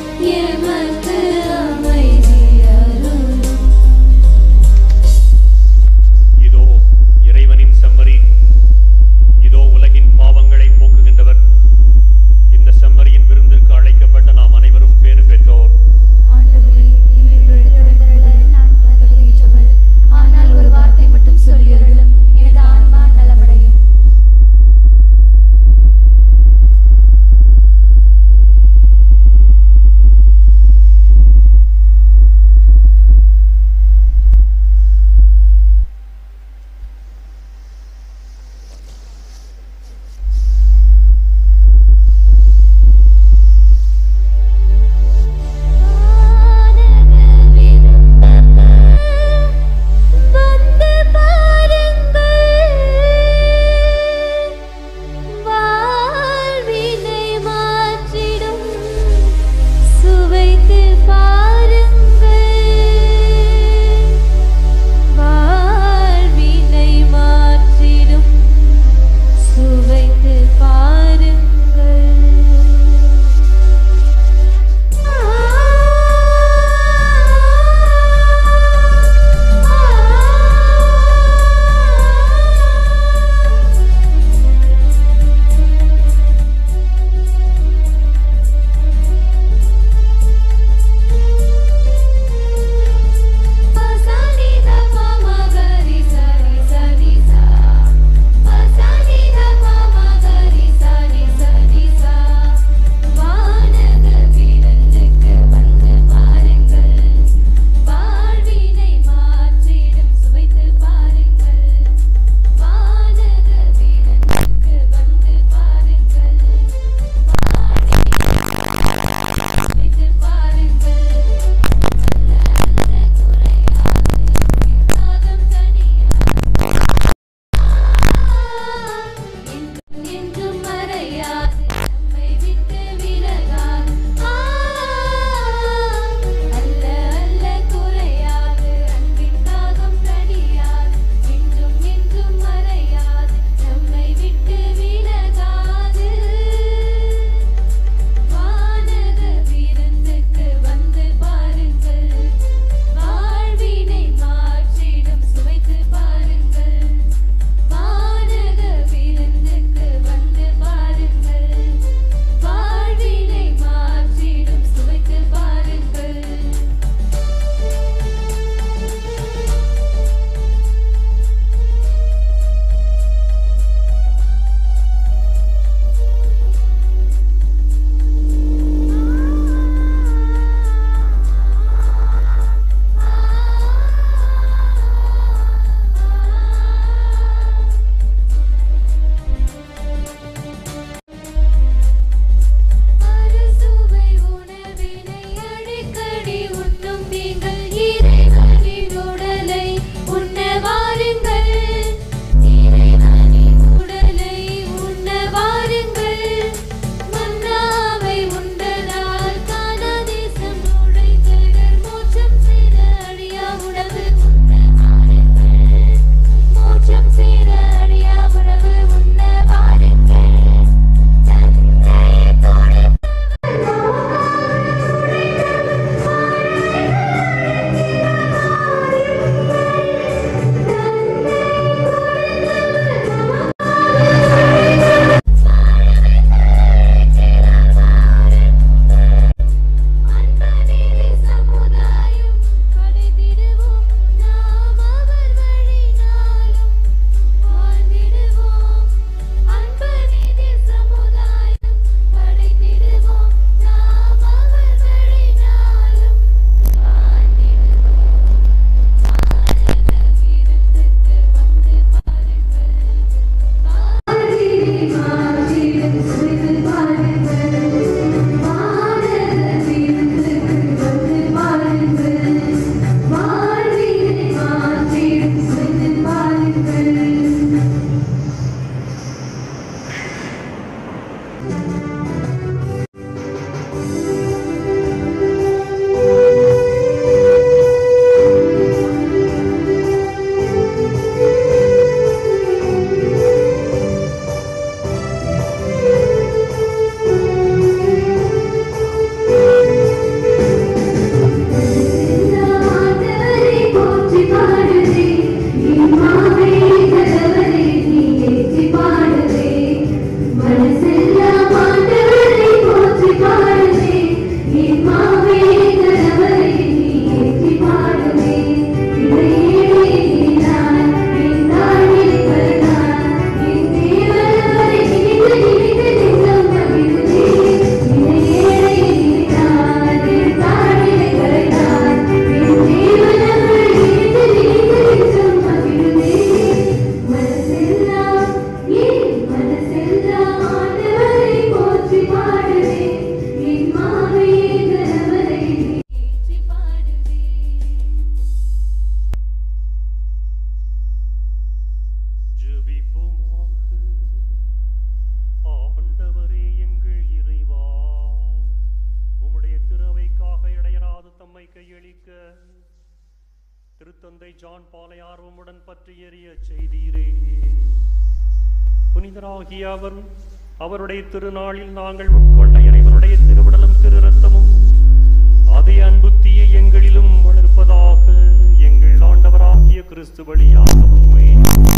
ஆண்டவரே எங்கள் இறைவா உம்முடைய திருவைக்காக இடையராது தம்மை கையளிக்க திருத்தந்தை ஜான் பாலை ஆர்வமுடன் பற்றி எறிய செய்தீரே புனிதராகிய அவர் அவருடைய திருநாளில் நாங்கள் உட்கொண்ட இறைவனுடைய திருவிடலும் திரு ரத்தமும் அதே அன்புத்திய எங்களிலும் வளர்ப்பதாக எங்கள் ஆண்டவராகிய கிறிஸ்து வழியாக உம்மை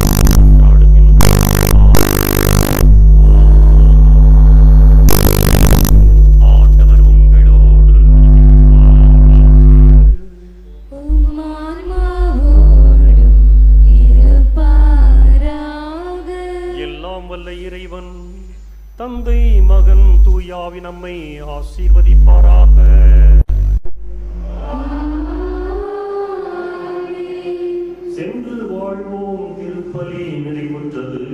ஆண்டவர் உங்களோடு எல்லாம் வல்ல இறைவன் தந்தை மகன் தூயாவி நம்மை ஆசீர்வதிப்பாராக சென்று வாழ்வோம் திருப்பலி நிறைவுற்றது